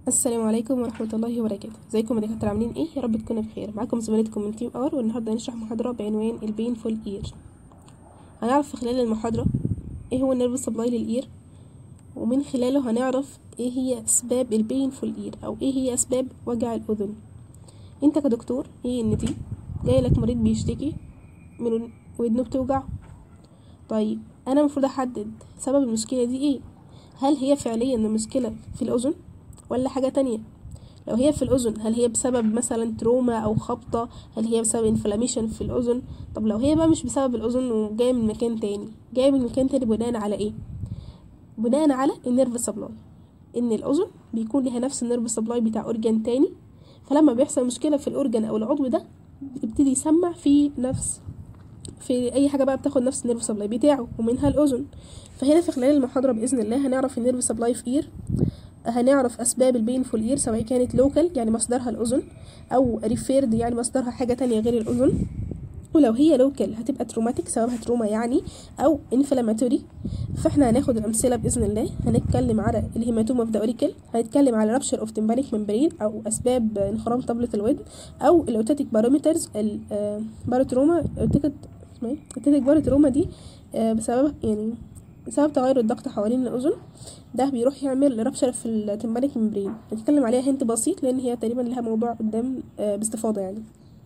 السلام عليكم ورحمة الله وبركاته ازيكم يا دكاترة عاملين ايه يا رب تكونوا بخير معاكم زميلتكم من تيم اور والنهاردة هنشرح محاضرة بعنوان البينفول اير هنعرف في خلال المحاضرة ايه هو النيرف سبلاي للاير ومن خلاله هنعرف ايه هي اسباب البينفول اير او ايه هي اسباب وجع الاذن انت كدكتور ايه ان تي جاي لك مريض بيشتكي من ودنه بتوجعه طيب انا المفروض احدد سبب المشكلة دي ايه هل هي فعليا المشكلة في الاذن ولا حاجة تانية لو هي في الأذن هل هي بسبب مثلا تروما أو خبطة هل هي بسبب انفلاميشن في الأذن طب لو هي بقى مش بسبب الأذن وجاية من مكان تاني جاية من مكان تاني بناء على ايه بناء على النيرف سبلاي ان الأذن بيكون لها نفس النيرف سبلاي بتاع أورجان تاني فلما بيحصل مشكلة في الأورجان أو العضو ده بيبتدي يسمع في نفس في اي حاجه بقى بتاخد نفس النيرف سبلاي بتاعه ومنها الاذن فهنا في خلال المحاضره باذن الله هنعرف النيرف سبلاي في اير هنعرف اسباب البينفول اير سواء كانت لوكال يعني مصدرها الاذن او ريفيرد يعني مصدرها حاجه تانية غير الاذن ولو هي لوكال هتبقى تروماتيك سببها تروما يعني او انفلاماتوري فاحنا هناخد الامثله باذن الله هنتكلم على الهيماتوما اوف ذا اوريكل هنتكلم على رابشر اوف تمبانيك ممبرين او اسباب انخرام طبله الودن او الاوتاتيك بارومترز الباروتروما اوتاتيك اوتاتيك باروتروما دي بسبب يعني بسبب تغير الضغط حوالين الأذن ده بيروح يعمل رابشر في التمبانيك ممبرين هنتكلم عليها هنت بسيط لأن هي تقريبا لها موضوع قدام باستفاضة يعني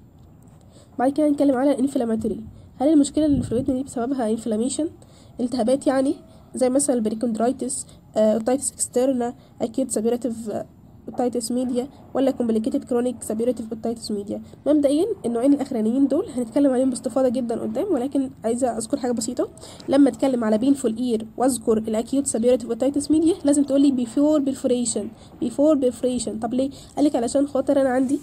بعد كده نتكلم على الانفلاماتوري هل المشكلة اللي في الودن دي بسببها انفلاميشن التهابات يعني زي مثلا البريكوندرايتس اوتايتس اكسترنا اكيد سابيراتيف اوتايتس ميديا ولا كومبليكيتد كرونيك سابيراتيف اوتايتس ميديا مبدئيا النوعين الاخرانيين دول هنتكلم عليهم باستفاضه جدا قدام ولكن عايزه اذكر حاجه بسيطه لما اتكلم على بينفول اير واذكر الاكيوت سابيراتيف اوتايتس ميديا لازم تقول لي بيفور بيرفوريشن بيفور بيرفوريشن طب ليه قال لك علشان خاطر انا عندي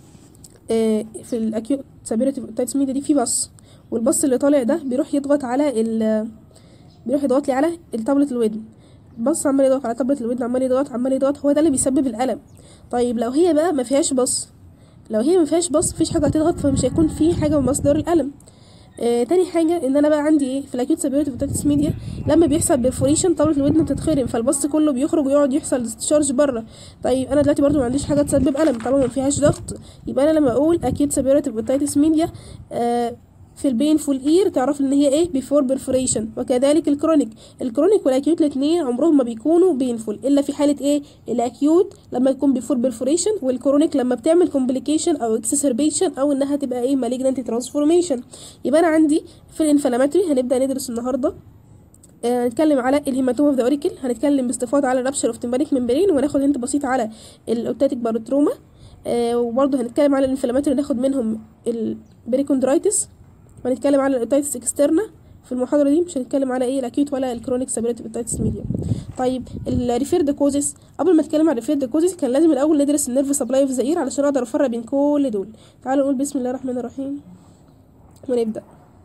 آه في الاكيوت سابيراتيف اوتايتس ميديا دي في بص والبص اللي طالع ده بيروح يضغط على ال بيروح يضغط لي على طبله الودن بص عمال يضغط على طبلة الودن عمال يضغط عمال يضغط هو ده اللي بيسبب الألم طيب لو هي بقى ما فيهاش بص لو هي ما فيهاش بص مفيش حاجة هتضغط فمش هيكون في حاجة من مصدر الألم آه تاني حاجة ان انا بقى عندي ايه في الاكيوت سابيريتيف اوتيتس ميديا لما بيحصل بيرفوريشن طبلة الودن بتتخرم فالبص كله بيخرج ويقعد يحصل ديسشارج بره طيب انا دلوقتي برضو ما عنديش حاجة تسبب ألم طالما ما فيهاش ضغط يبقى انا لما اقول اكيوت سابيريتيف اوتيتس ميديا آه في البينفول اير تعرف ان هي ايه بيفور بيرفوريشن وكذلك الكرونيك الكرونيك والاكيوت الاثنين عمرهم ما بيكونوا بينفول الا في حاله ايه الاكيوت لما يكون بيفور بيرفوريشن والكرونيك لما بتعمل كومبليكيشن او اكسسربيشن او انها تبقى ايه مالجنانت ترانسفورميشن يبقى انا عندي في الانفلاماتوري هنبدا ندرس النهارده آه هنتكلم على الهيماتوما اوف ذا اوريكل هنتكلم باستفاضه على الرابشر اوف تمبانيك ممبرين وناخد هنت بسيط على الاوتاتيك باروتروما آه وبرضه هنتكلم على الانفلاماتوري ناخد منهم البريكوندرايتس وهنتكلم على الاوتايتس اكسترنا في المحاضره دي مش هنتكلم على ايه الاكيوت ولا الكرونيك سابيريتيف اوتايتس ميديا طيب الريفيرد كوزيس قبل ما اتكلم عن الريفيرد كوزيس كان لازم الاول ندرس النيرف سبلاي اوف زئير علشان اقدر افرق بين كل دول تعالوا نقول بسم الله الرحمن الرحيم ونبدا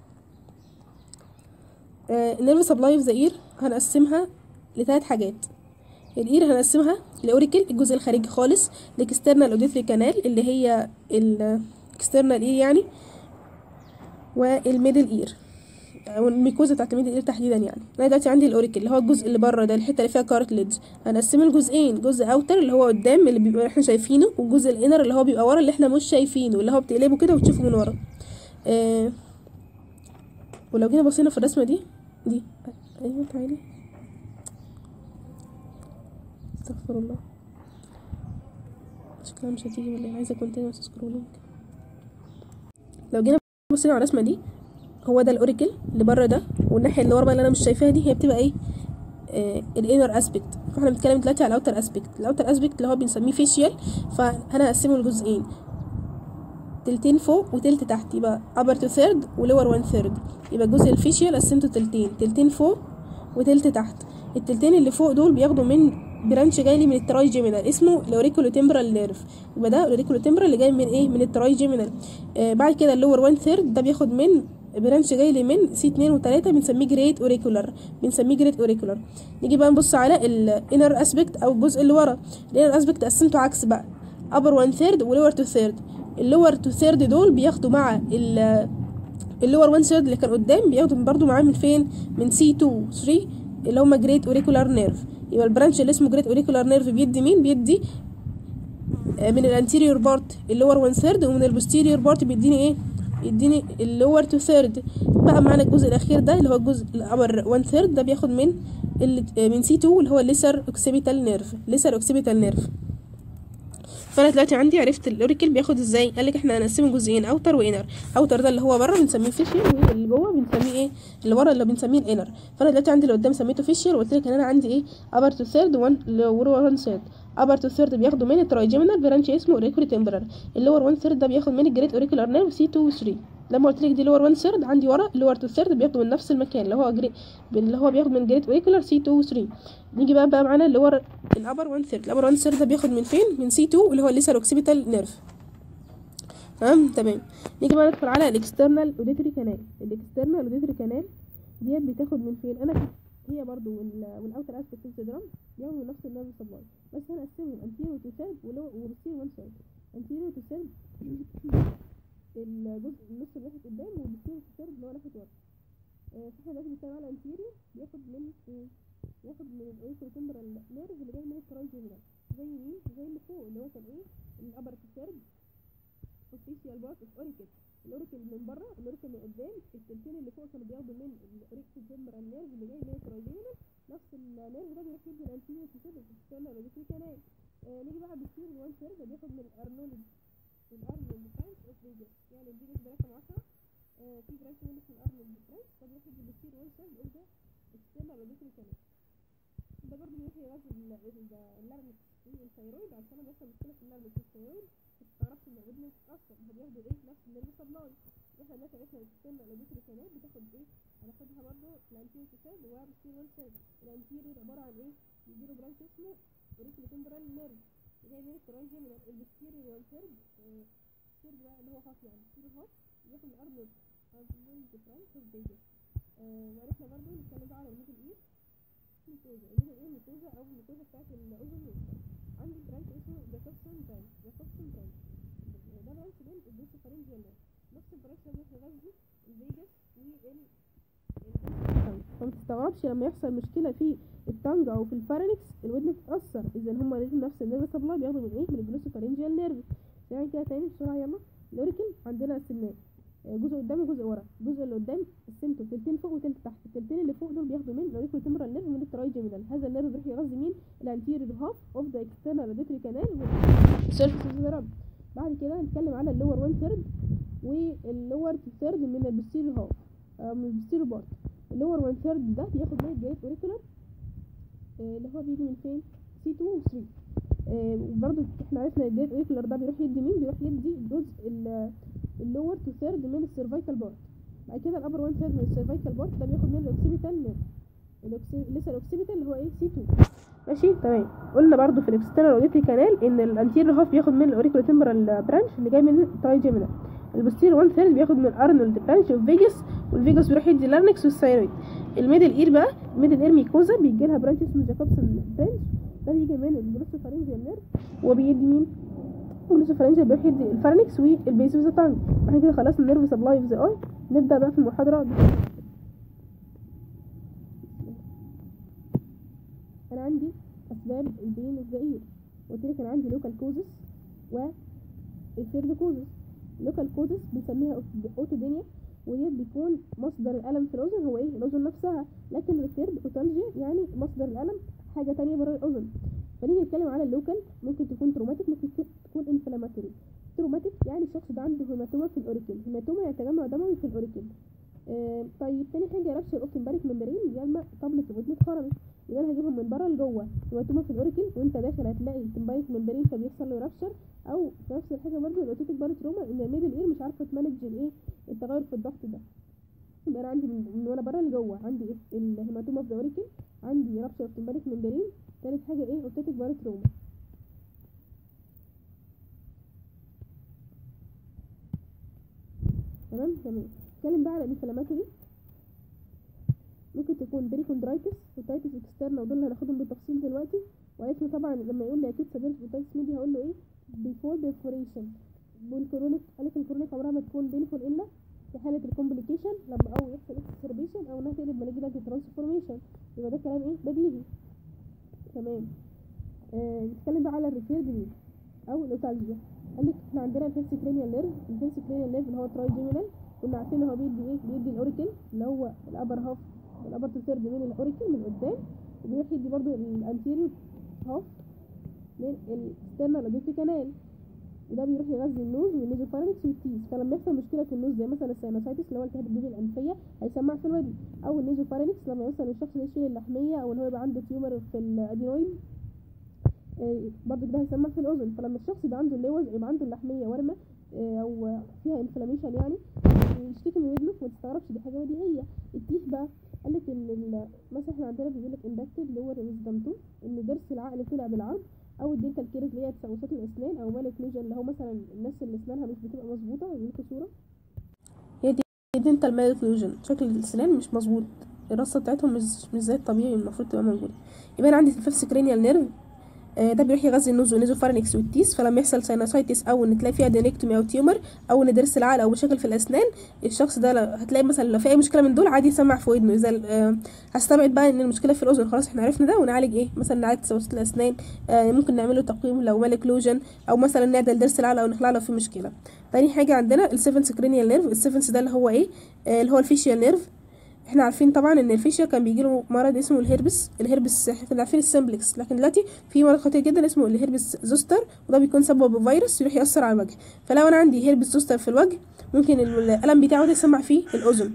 آه النيرف سبلاي اوف زئير هنقسمها لثلاث حاجات الاير هنقسمها لاوريكل الجزء الخارجي خالص الاكسترنال اوديتري كانال اللي هي الاكسترنال اير يعني والميدل اير او الميكوزا بتاعت الميدل اير تحديدا يعني انا دلوقتي عندي الاوريكل اللي هو الجزء اللي بره ده الحته اللي فيها كارتليدج هنقسمه لجزئين جزء اوتر اللي هو قدام اللي بيبقى احنا شايفينه والجزء الانر اللي هو بيبقى ورا اللي احنا مش شايفينه اللي هو بتقلبه كده وتشوفه من ورا آه ولو جينا بصينا في الرسمه دي دي ايوه تعالي استغفر الله شكلها مش هتيجي ولا عايزه كونتينوس سكرولينج لو جينا بصينا على الرسمه دي هو ده الاوريكل اللي بره ده والناحيه اللي ورا بقى اللي انا مش شايفاها دي هي بتبقى ايه آه الانر اسبكت فاحنا بنتكلم دلوقتي على الاوتر اسبكت الاوتر اسبكت اللي هو بنسميه فيشيال فانا هقسمه لجزئين تلتين فوق وتلت تحت يبقى upper to third ولور one third يبقى الجزء الفيشيال قسمته تلتين تلتين فوق وتلت تحت التلتين اللي فوق دول بياخدوا من برانش جاي لي من التراي جيمينال اسمه الاوريكولو تمبرال نيرف يبقى ده الاوريكولو تمبرال اللي جاي من ايه من التراي جيمينال آه بعد كده اللور 1 ثيرد ده بياخد من برانش جاي لي من سي 2 و3 بنسميه جريت اوريكولار بنسميه جريت اوريكولار نيجي بقى نبص على الانر اسبكت او الجزء اللي ورا الانر اسبكت قسمته عكس بقى upper 1 ثيرد ولور 2 ثيرد اللور 2 ثيرد دول بياخدوا مع اللور 1 ثيرد اللي كان قدام بياخدوا برضو معاه من فين من سي 2 3 اللي هما جريت اوريكولار نيرف يبقى البرانش اللي اسمه جريت اوريكولار نيرف بيدي مين بيدي آه، من الانتيريور بارت اللور 1 ثيرد ومن البوستيريور بارت بيديني ايه يديني اللور 2 ثيرد بقى معانا الجزء الاخير ده اللي هو الجزء الابر 1 ثيرد ده بياخد من ال- آه، من سي 2 اللي هو الليسر اوكسيبيتال نيرف ليسر اوكسيبيتال نيرف فانا دلوقتي عندي عرفت الاوريكل بياخد ازاي قال لك احنا هنقسمه جزئين اوتر وانر اوتر ده اللي هو بره بنسميه فيشيال واللي جوه بنسميه ايه اللي بره اللي بنسميه الانر فانا دلوقتي عندي اللي قدام سميته فيشيال وقلت لك ان انا عندي ايه ابر تو ثيرد وان لور 1 ثيرد ابر تو ثيرد بياخدوا من الترايجيمينال برانش اسمه اوريكولي تمبرال اللور 1 ثيرد ده بياخد من الجريت اوريكولار نيرف سي 2 و 3 لما قلت لك دي لور 1 ثيرد عندي ورا اللور 2 ثيرد بياخدوا من نفس المكان اللي هو جري اللي هو بياخد من جريت اوريكولار سي 2 و 3 نيجي بقى بقى معانا اللي هو الابر 1 ثيرد الابر 1 ثيرد ده بياخد من فين من سي 2 اللي هو الليسر اوكسيبيتال نيرف تمام تمام نيجي بقى ندخل على الاكسترنال اوديتوري كانال الاكسترنال اوديتوري كانال ديت بتاخد من فين انا كنت- هي برضو والاوتر اسبكت اوف ذا درام بياخدوا من نفس النيرف سبلاي بس انا اقسمهم انتيريور تو سيرف وبوستيريور 1 سيرف انتيريور تو سيرف الجزء النص اللي ناحيه قدام والبوستيريور تو سيرف اللي هو ناحيه ورا آه، فاحنا دلوقتي بنتكلم على انتيريور بياخد من ايه ياخد من الاوريكول تمبرال نيرف اللي جاي من الترايجيمينال زي مين زي اللي فوق اللي هو كان ايه الابر تو سيرف official part of اوريكل الاوريكل من بره الاوريكل من قدام التلتين اللي فوق كانوا بياخدوا من الاوريكل تمبرال نيرف اللي جاي من الترايجيمينال نفس النيرف ده بيروح يدي الانتيريور تو سيرف اكسترنال اوديتوري كانال آه نيجي بقى بالسير الوان سيرف بياخد من الارنولد الارنولد برانش اوف فيجاس يعني الفيجاس ده رقم 10 آه في برانش منه اسمه الارنولد برانش فبياخد بالسير وان سيرف اوف ذا اكسترنال اوديتوري كانال ده برضه بيروح يغذي اللارنكس والثيرويد عشان لما يحصل مشكله في اللارنكس والثيرويد ما تستغربش ان الودن تتاثر هو بياخدوا ايه نفس النيرف سبلاي احنا دلوقتي عرفنا الاكسترنال اوديتوري كانال بتاخد ايه هناخدها برضه الانتيريور سيرد وبالسير وان سيرد الانتيريور عباره عن ايه بيديله برانش اسمه اوريكولو تمبرال نيرف جاي من الترايجي من البستيريور وان سيرد السيرد بقى اللي هو هاف يعني السيرد هاف بياخد الارنولد ارنولد برانش اوف فيجاس وعرفنا برضه نتكلم بقى على الميدل اير ميكوزا الميدل اير ميكوزا او الميكوزا بتاعت الاذن الوسطى عندي برانش اسمه جاكوبسون برانش جاكوبسون برانش ده برانش بين الدوسو فارنجيال نفس البرانش ده بيروح يغذي الفيجاس وال فما تستغربش لما يحصل مشكله في التانج او في الفارنكس الودن تتاثر اذا هما لازم نفس النيرف سبلاي بياخدوا من ايه من الجلوسو فارنجيال نيرف يعني كده تاني بسرعه يلا الاوريكل عندنا قسمناه آه، جزء قدام وجزء ورا الجزء اللي قدام قسمته تلتين فوق وتلت تحت التلتين اللي فوق دول بياخدوا من الاوريكول تمبرال نيرف ومن الترايجيمينال هذا النيرف بيروح يغذي مين الانتيريور هاف اوف ذا اكسترنال اوديتوري كانال والسيرفيس اوف ذا رب بعد كده هنتكلم على اللور 1 ثيرد واللور ثيرد من البستيريور هاف آه، من البستيريور بارت اللور 1 ثيرد ده بياخد من الجريت اوريكولار آه، اللي هو بيجي من فين سي 2 و 3 آه، وبرضه احنا عرفنا الجريت اوريكولار ده بيروح يدي مين بيروح يدي الجزء ال- اللور تو ثيرد من السيرفايكال بارت بعد كده الابر 1 ثيرد من السيرفايكال بارت ده بياخد من الاوكسيبيتال نيرف لسه الاوكسيبيتال اللي هو ايه سي 2 ماشي تمام قلنا برضو في الاكسترنال اوديتري كانال ان الانتيريور هاف بياخد من الاوريكولو تمبرال برانش اللي جاي من الترايجيمينال البوستيريور 1 ثيرد بياخد من الارنولد برانش اوف فيجاس والفيجاس بيروح يدي لارنكس والثايرويد الميدل اير بقى الميدل اير ميكوزا بيجي لها برانش اسمه جاكوبسون برانش ده بيجي من الجلوسوفارنجيال نيرف وبيدي مين الجلوسوفارنجيال بيروح يدي الفارنكس والبيس اوف ذا تانج احنا كده خلصنا النيرف سبلاي اوف ذا اي نبدا بقى في المحاضره بتاعتنا. انا عندي اسباب البين اوف ذا اير قلت لك انا عندي لوكال كوزس و الفيرد كوزس لوكال كوزس بنسميها اوتودينيا وديت بيكون مصدر الالم في الاذن هو ايه الاذن نفسها لكن الفيرد اوتالجيا يعني مصدر الالم حاجه تانية بره الاذن فنيجي نتكلم على اللوكال ممكن تكون تروماتيك ممكن تكون انفلاماتوري تروماتيك يعني الشخص ده عنده هيماتوما في الاوريكل هيماتوما يعني تجمع دموي في الاوريكل آه طيب تاني حاجه ربش الاوبتمباريك ممبرين لما طبلة الودن اتخرمت يبقى انا هجيبهم من بره لجوه هيماتوما في الاوريكل وانت داخل هتلاقي التمباريك ممبرين فبيحصل له رابشر او في نفس الحاجه برضه الاوتيتك بارت روما ان الميدل اير مش عارفه تمانج الايه التغير في الضغط ده يبقى انا عندي من من وانا بره لجوه عندي ايه الهيماتوما في الاوريكل عندي رابشر تمباريك ممبرين تالت حاجه ايه اوتيتك بارت روما تمام تمام نتكلم بقى على الانفلاماتوري ممكن تكون بريكوندرايتس وتايتس اكسترنا ودول اللي هناخدهم بالتفصيل دلوقتي وعرفنا طبعا لما يقول لي اكيد سبيرت وتايتس ميدي هقول له ايه بيفور بيرفوريشن والكرونيك قال لك الكرونيك عمرها ما تكون بينفول الا في حاله الكومبليكيشن لما او يحصل اكسربيشن او انها تقلب مالجنت ترانسفورميشن يبقى ده كلام ايه بديهي تمام آه نتكلم بقى على الريفيرد مين او الاوتالجيا قال لك احنا عندنا الفيرس كرينيال نيرف الفيرس كرينيال نيرف اللي هو تراي جيمينال كنا عارفين ان هو بيدي ايه بيدي الاوريكل اللي هو الابر هاف الابر تو ثيرد من الاوريكل من قدام وبيروح يدي برضو الانتيريور هاف من الاكسترنال اوديتري كانال وده بيروح يغذي النوز والنيزوفارينكس والتيز فلما يحصل مشكله في النوز زي مثلا الساينوسايتس اللي هو التهاب الجيوب الانفيه هيسمع في الودن او النيزوفارينكس لما يوصل الشخص ده يشيل اللحميه او ان هو يبقى عنده تيومر في الادينويد آه، برضه ده هيسمع في الاذن فلما الشخص يبقى عنده اللوز يبقى عنده اللحميه ورمه آه، او فيها انفلاميشن يعني يشتكي من ودنه وما تستغربش دي حاجه بديهيه التيث بقى قال لك ان ال- مثلا احنا عندنا بيقول لك امباكتد لور ويزدم تو ان ضرس العقل طلع بالعرض او الدنتال كيرز اللي هي تسوسات الاسنان او مال اوكلوجن اللي هو مثلا الناس اللي اسنانها مش بتبقى مظبوطه يجيب لكم صوره هي دي دنتال مال اوكلوجن شكل الاسنان مش مظبوط الرصه بتاعتهم مش مش زي الطبيعي المفروض تبقى موجوده يبقى انا عندي الفيفث كرينيال نيرف آه، ده بيروح يغذي النوز والنيزوفارينكس والتيس فلما يحصل ساينوسايتس او ان تلاقي فيها دينكتومي او تيومر او ان ضرس العقل او مشاكل في الاسنان الشخص ده لو- هتلاقي مثلا لو في اي مشكله من دول عادي يسمع في ودنه اذا آه، هستبعد بقى ان المشكله في الاذن خلاص احنا عرفنا ده ونعالج ايه مثلا نعالج تسوسات الاسنان آه، ممكن نعمله تقويم لو مال كلوجن او مثلا نعدل ضرس العقل او نخلع لو في مشكله تاني حاجه عندنا السيفنس كرينيال نيرف السيفنس ده اللي هو ايه آه، اللي هو الفيشيال نيرف احنا عارفين طبعا ان الفيشيا كان بيجيله مرض اسمه الهربس الهربس احنا كنا عارفين السمبلكس لكن دلوقتي في مرض خطير جدا اسمه الهربس زوستر وده بيكون سببه بفيروس يروح يأثر على الوجه فلو انا عندي هربس زوستر في الوجه ممكن الألم بتاعه ده يسمع فيه الأذن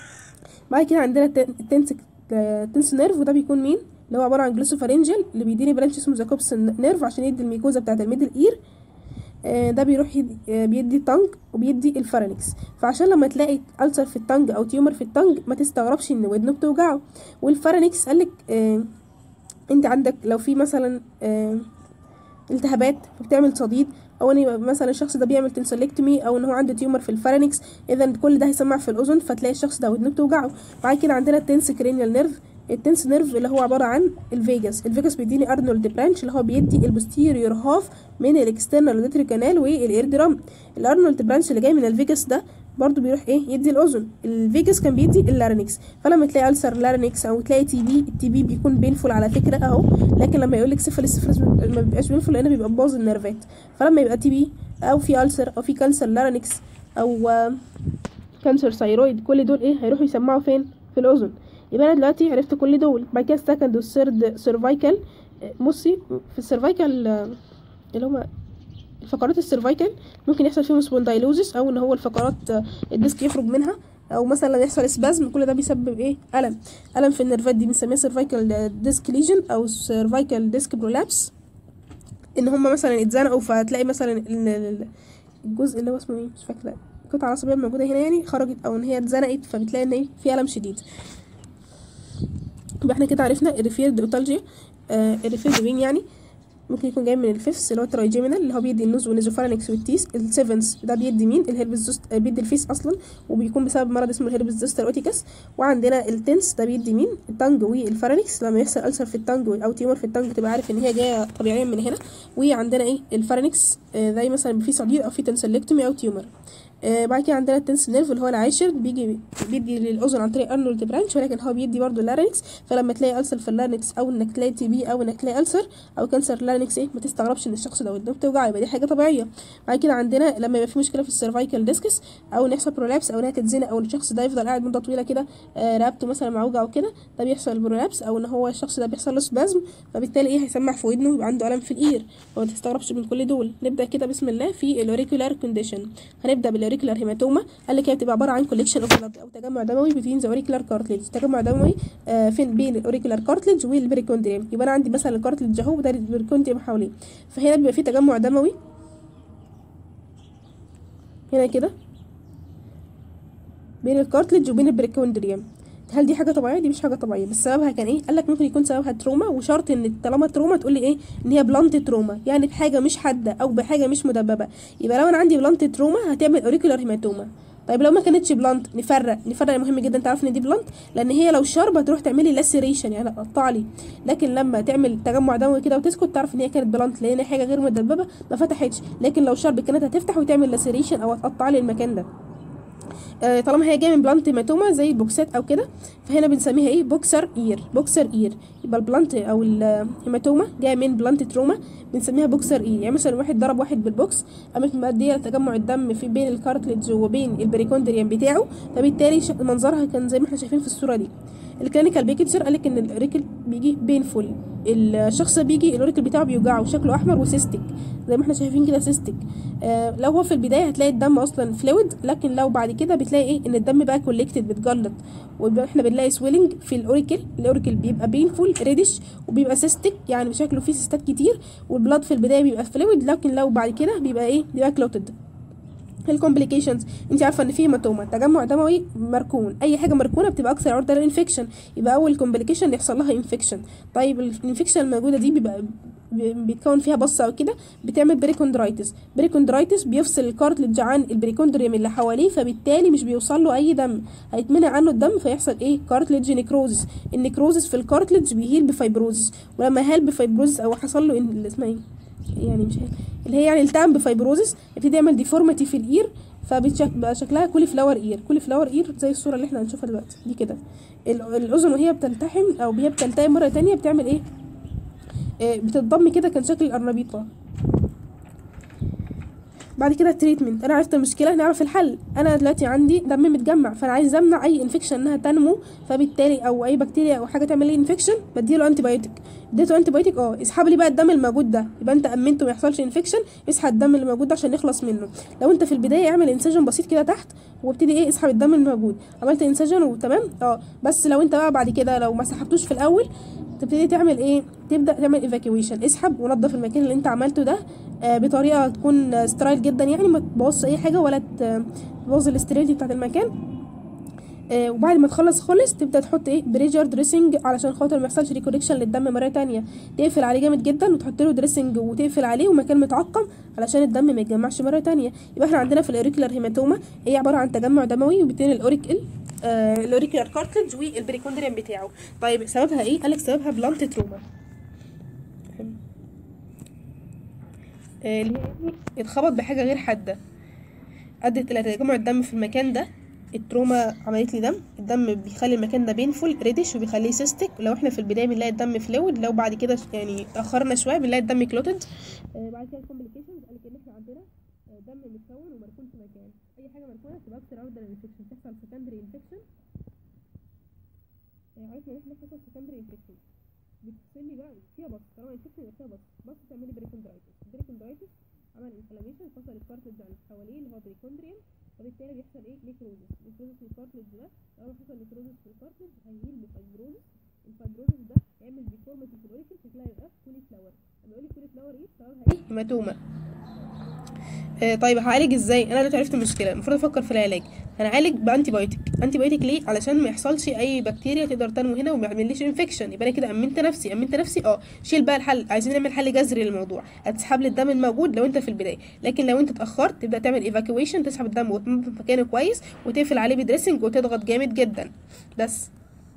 بعد كده عندنا التن- التنس التنس نيرف وده بيكون مين اللي هو عبارة عن جلوسوفارينجل اللي بيديني برانش اسمه زاكوبس نيرف عشان يدي الميكوزا بتاعة الميدل اير آه، ده بيروح يدي آه، بيدي التانج وبيدي الفارنكس فعشان لما تلاقي ألسر في التانج او تيومر في التانج ما تستغربش ان ودنه بتوجعه والفارنكس قالك آه انت عندك لو في مثلا آه التهابات بتعمل صديد او ان يبقى مثلا الشخص ده بيعمل تنسلكتومي او ان هو عنده تيومر في الفارنكس اذا كل ده هيسمع في الاذن فتلاقي الشخص ده ودنه بتوجعه بعد كده عندنا التنس كرينيال نيرف التنس نيرف اللي هو عباره عن الفيجاس الفيجاس بيديني ارنولد برانش اللي هو بيدي البوستيريور هاف من الاكسترنال اوديتري كانال والاير درام الارنولد برانش اللي جاي من الفيجاس ده برضو بيروح ايه يدي الاذن الفيجاس كان بيدي اللارنكس فلما تلاقي ألسر لارنكس او تلاقي تي بي التي بي بيكون بينفول على فكره اهو لكن لما يقول لك سيفلس سيفلس ما بيبقاش بينفول لان بيبقى باظ النيرفات فلما يبقى تي بي او في ألسر او في كانسر لارنكس او آه، كانسر ثايرويد كل دول ايه هيروحوا يسمعوا فين في الاذن يبقى انا دلوقتي عرفت كل دول بعد كده السكند والثيرد سيرفايكال بصي في السيرفايكال آه، اللي هما الفقرات السيرفايكال ممكن يحصل فيهم سبوندايلوزس او ان هو الفقرات آه، الديسك يخرج منها او مثلا يحصل سبازم كل ده بيسبب ايه الم الم في النرفات دي بنسميها سيرفايكال ديسك ليجن او سيرفايكال ديسك برولابس ان هم مثلا اتزنقوا فتلاقي مثلا ال- ال- الجزء اللي هو اسمه ايه مش فاكره القطعه العصبيه الموجوده هنا يعني خرجت او ان هي اتزنقت فبتلاقي ان ايه في الم شديد يبقى احنا كده عرفنا الريفيرد اوتالجيا آه الريفيرد بين يعني ممكن يكون جاي من الفيفس اللي هو الترايجيمينال اللي هو بيدي النوز والنيزوفارينكس والتيس السيفنس ده بيدي مين الهربس زوست آه، بيدي الفيس اصلا وبيكون بسبب مرض اسمه الهربس زوستر اوتيكس وعندنا التنس ده بيدي مين التانج والفارينكس لما يحصل ألسر في التانج او تيومر في التانج تبقى عارف ان هي جايه طبيعيا من هنا وعندنا ايه الفارينكس آه، زي مثلا في صديد او في تنسلكتومي او تيومر آه بعد كده عندنا التنس نيرف اللي هو العاشر بيجي بيدي للاذن عن طريق ارنولد برانش ولكن هو بيدي برضه اللارynx فلما تلاقي ألسر في اللارynx او انك تلاقي تي بي او انك تلاقي ألسر او كانسر اللارynx ايه ما تستغربش ان الشخص ده ودنه بتوجعه يبقى دي حاجه طبيعيه بعد كده عندنا لما يبقى في مشكله في السيرفايكال ديسكس او ان يحصل برولابس او انها تتزنق او ان الشخص ده يفضل قاعد مده طويله كده آه رقبته مثلا معوجه او كده ده بيحصل برولابس او ان هو الشخص ده بيحصل له سبازم فبالتالي ايه هيسمع في ودنه ويبقى عنده الم في الاير فما تستغربش من كل دول نبدا كده بسم الله في الاوريكولار كونديشن هنبدا بالاوريكولار هيماتوما قال لك هي بتبقى عباره عن كوليكشن اوف بلاد او تجمع دموي بين ذا اوريكولار كارتليج تجمع دموي آه فين بين الاوريكولار كارتليج والبريكوندريم يبقى انا عندي مثلا الكارتليج اهو وده البريكوندريم حواليه فهنا بيبقى في تجمع دموي هنا كده بين الكارتليج وبين البريكوندريم هل دي حاجه طبيعيه دي مش حاجه طبيعيه بس سببها كان ايه قال لك ممكن يكون سببها تروما وشرط ان طالما تروما تقول لي ايه ان هي بلانت تروما يعني بحاجه مش حاده او بحاجه مش مدببه يبقى لو انا عندي بلانت تروما هتعمل اوريكولار هيماتوما طيب لو ما كانتش بلانت نفرق نفرق مهم جدا تعرف ان دي بلانت لان هي لو شاربه تروح تعمل لي لاسيريشن يعني تقطع لي لكن لما تعمل تجمع دموي كده وتسكت تعرف ان هي كانت بلانت لان هي حاجه غير مدببه ما فتحتش لكن لو شرب كانت هتفتح وتعمل لاسيريشن او هتقطع لي المكان ده آه، طالما هي جايه من بلانت هيماتوما زي البوكسات او كده فهنا بنسميها ايه بوكسر اير بوكسر اير يبقى البلانت او الهيماتوما جايه من بلانت تروما بنسميها بوكسر اي يعني مثلا واحد ضرب واحد بالبوكس قامت مؤديه لتجمع الدم في بين الكارتليج وبين البريكوندريوم بتاعه فبالتالي ش- منظرها كان زي ما احنا شايفين في الصوره دي الكلينيكال بيكتشر قالك ان الاوريكل بيجي بينفول الشخص بيجي الاوريكل بتاعه بيوجعه وشكله احمر وسيستك زي ما احنا شايفين كده سيستك آه لو هو في البدايه هتلاقي الدم اصلا فلويد لكن لو بعد كده بتلاقي ايه ان الدم بقى كولكتد بتجلط واحنا بنلاقي سويلنج في الاوريكل الاوريكل بيبقى بينفول ريدش وبيبقى سيستك يعني شكله فيه سيستات كتير والبلاد في البدايه بيبقى فلويد لكن لو بعد كده بيبقى ايه بيبقى كلوتد الكومبليكيشنز انت عارفه ان في هيماتوما تجمع دموي مركون اي حاجه مركونه بتبقى اكثر عرضه للانفكشن يبقى اول كومبليكيشن يحصل لها انفكشن طيب الانفكشن الموجوده دي بيبقى ب- بيتكون فيها بصه او كده بتعمل بريكوندرايتس بريكوندرايتس بيفصل الكارتلج عن البريكوندريوم اللي حواليه فبالتالي مش بيوصل له اي دم هيتمنع عنه الدم فيحصل ايه كارتلج نيكروزس النيكروزس في الكارتلج بيهيل بفايبروزس ولما هال بفايبروزس او حصل له إن- اللي اسمها ايه يعني مش عارف. اللي هي يعني التهاب بفايبروزس يبتدي يعمل ديفورميتي في الاير فبقى شكلها كولي فلاور اير كولي فلاور اير زي الصوره اللي احنا هنشوفها دلوقتي دي كده ال- الاذن وهي بتلتحم او هي بتلتئم مره تانية بتعمل ايه آه، بتتضم كده كان شكل القرنبيطه بعد كده التريتمنت انا عرفت المشكله نعرف الحل انا دلوقتي عندي دم متجمع فانا عايز امنع اي انفكشن انها تنمو فبالتالي او اي بكتيريا او حاجه تعمل لي انفكشن بديله انتي بايوتيك اديته انتي بايوتيك اه اسحب لي بقى الدم الموجود ده يبقى انت امنته ما يحصلش انفكشن اسحب الدم اللي موجود ده عشان نخلص منه لو انت في البدايه اعمل انسجن بسيط كده تحت وابتدي ايه اسحب الدم الموجود عملت انسجن وتمام اه بس لو انت بقى بعد كده لو ما سحبتوش في الاول تبتدي تعمل ايه تبدا تعمل ايفاكيويشن اسحب ونظف المكان اللي انت عملته ده آه بطريقه تكون سترايل جدا يعني ما تبوظش اي حاجه ولا ت- تبوظ الاستريلتي بتاعت المكان آه وبعد ما تخلص خالص تبدا تحط ايه بريجر دريسنج علشان خاطر ما يحصلش ريكوريكشن للدم مره تانية تقفل عليه جامد جدا وتحط له دريسنج وتقفل عليه ومكان متعقم علشان الدم ما يتجمعش مره تانية يبقى احنا عندنا في الاوريكولار هيماتوما هي عباره عن تجمع دموي بين الاوريكل آه الاوريكولار كارتلج والبريكوندريم بتاعه طيب سببها ايه قالك سببها بلانت تروما آه، اللي هي يعني اتخبط بحاجه غير حاده ادت الى تجمع الدم في المكان ده التروما عملت لي دم الدم بيخلي المكان ده بينفول ريدش وبيخليه سيستك لو احنا في البدايه بنلاقي الدم فلويد لو بعد كده يعني اتاخرنا شويه بنلاقي الدم كلوتد آه بعد كده الكومبليكيشنز قالك ان احنا عندنا آه، دم متكون ومركون في مكان اي حاجه مركونه تبقى اكتر عرضه للانفكشن تحصل سكندري انفكشن عرفنا ان احنا حصل سكندري انفكشن بتفصل لي بقى فيها بص طالما انفكشن يبقى فيها بص بص تعملي بريكوندرايتس بريكوندرايتس عمل انفلاميشن فصل الكارتلج عن اللي حواليه اللي هو بريكوندريم وبالتالي بيحصل ايه نيكروزس نيكروزس في الكارتلج ده لو حصل نيكروزس في الكارتلج هيهيل بفايبروزس الفايبروزس ده يعمل ديفورميتي في الاوريكل شكلها يبقى كولي فلاور لما يقول لي كولي فلاور ايه سببها ايه هيماتوما آه طيب هعالج ازاي انا دلوقتي عرفت المشكله المفروض افكر في العلاج هنعالج بانتي بايوتيك انتي بايوتيك ليه علشان ما يحصلش اي بكتيريا تقدر تنمو هنا وما يعمليش انفكشن يبقى انا كده امنت نفسي امنت نفسي اه شيل بقى الحل عايزين نعمل حل جذري للموضوع هتسحب لي الدم الموجود لو انت في البدايه لكن لو انت اتاخرت تبدا تعمل ايفاكويشن تسحب الدم وتنظف مكانه كويس وتقفل عليه بدريسنج وتضغط جامد جدا بس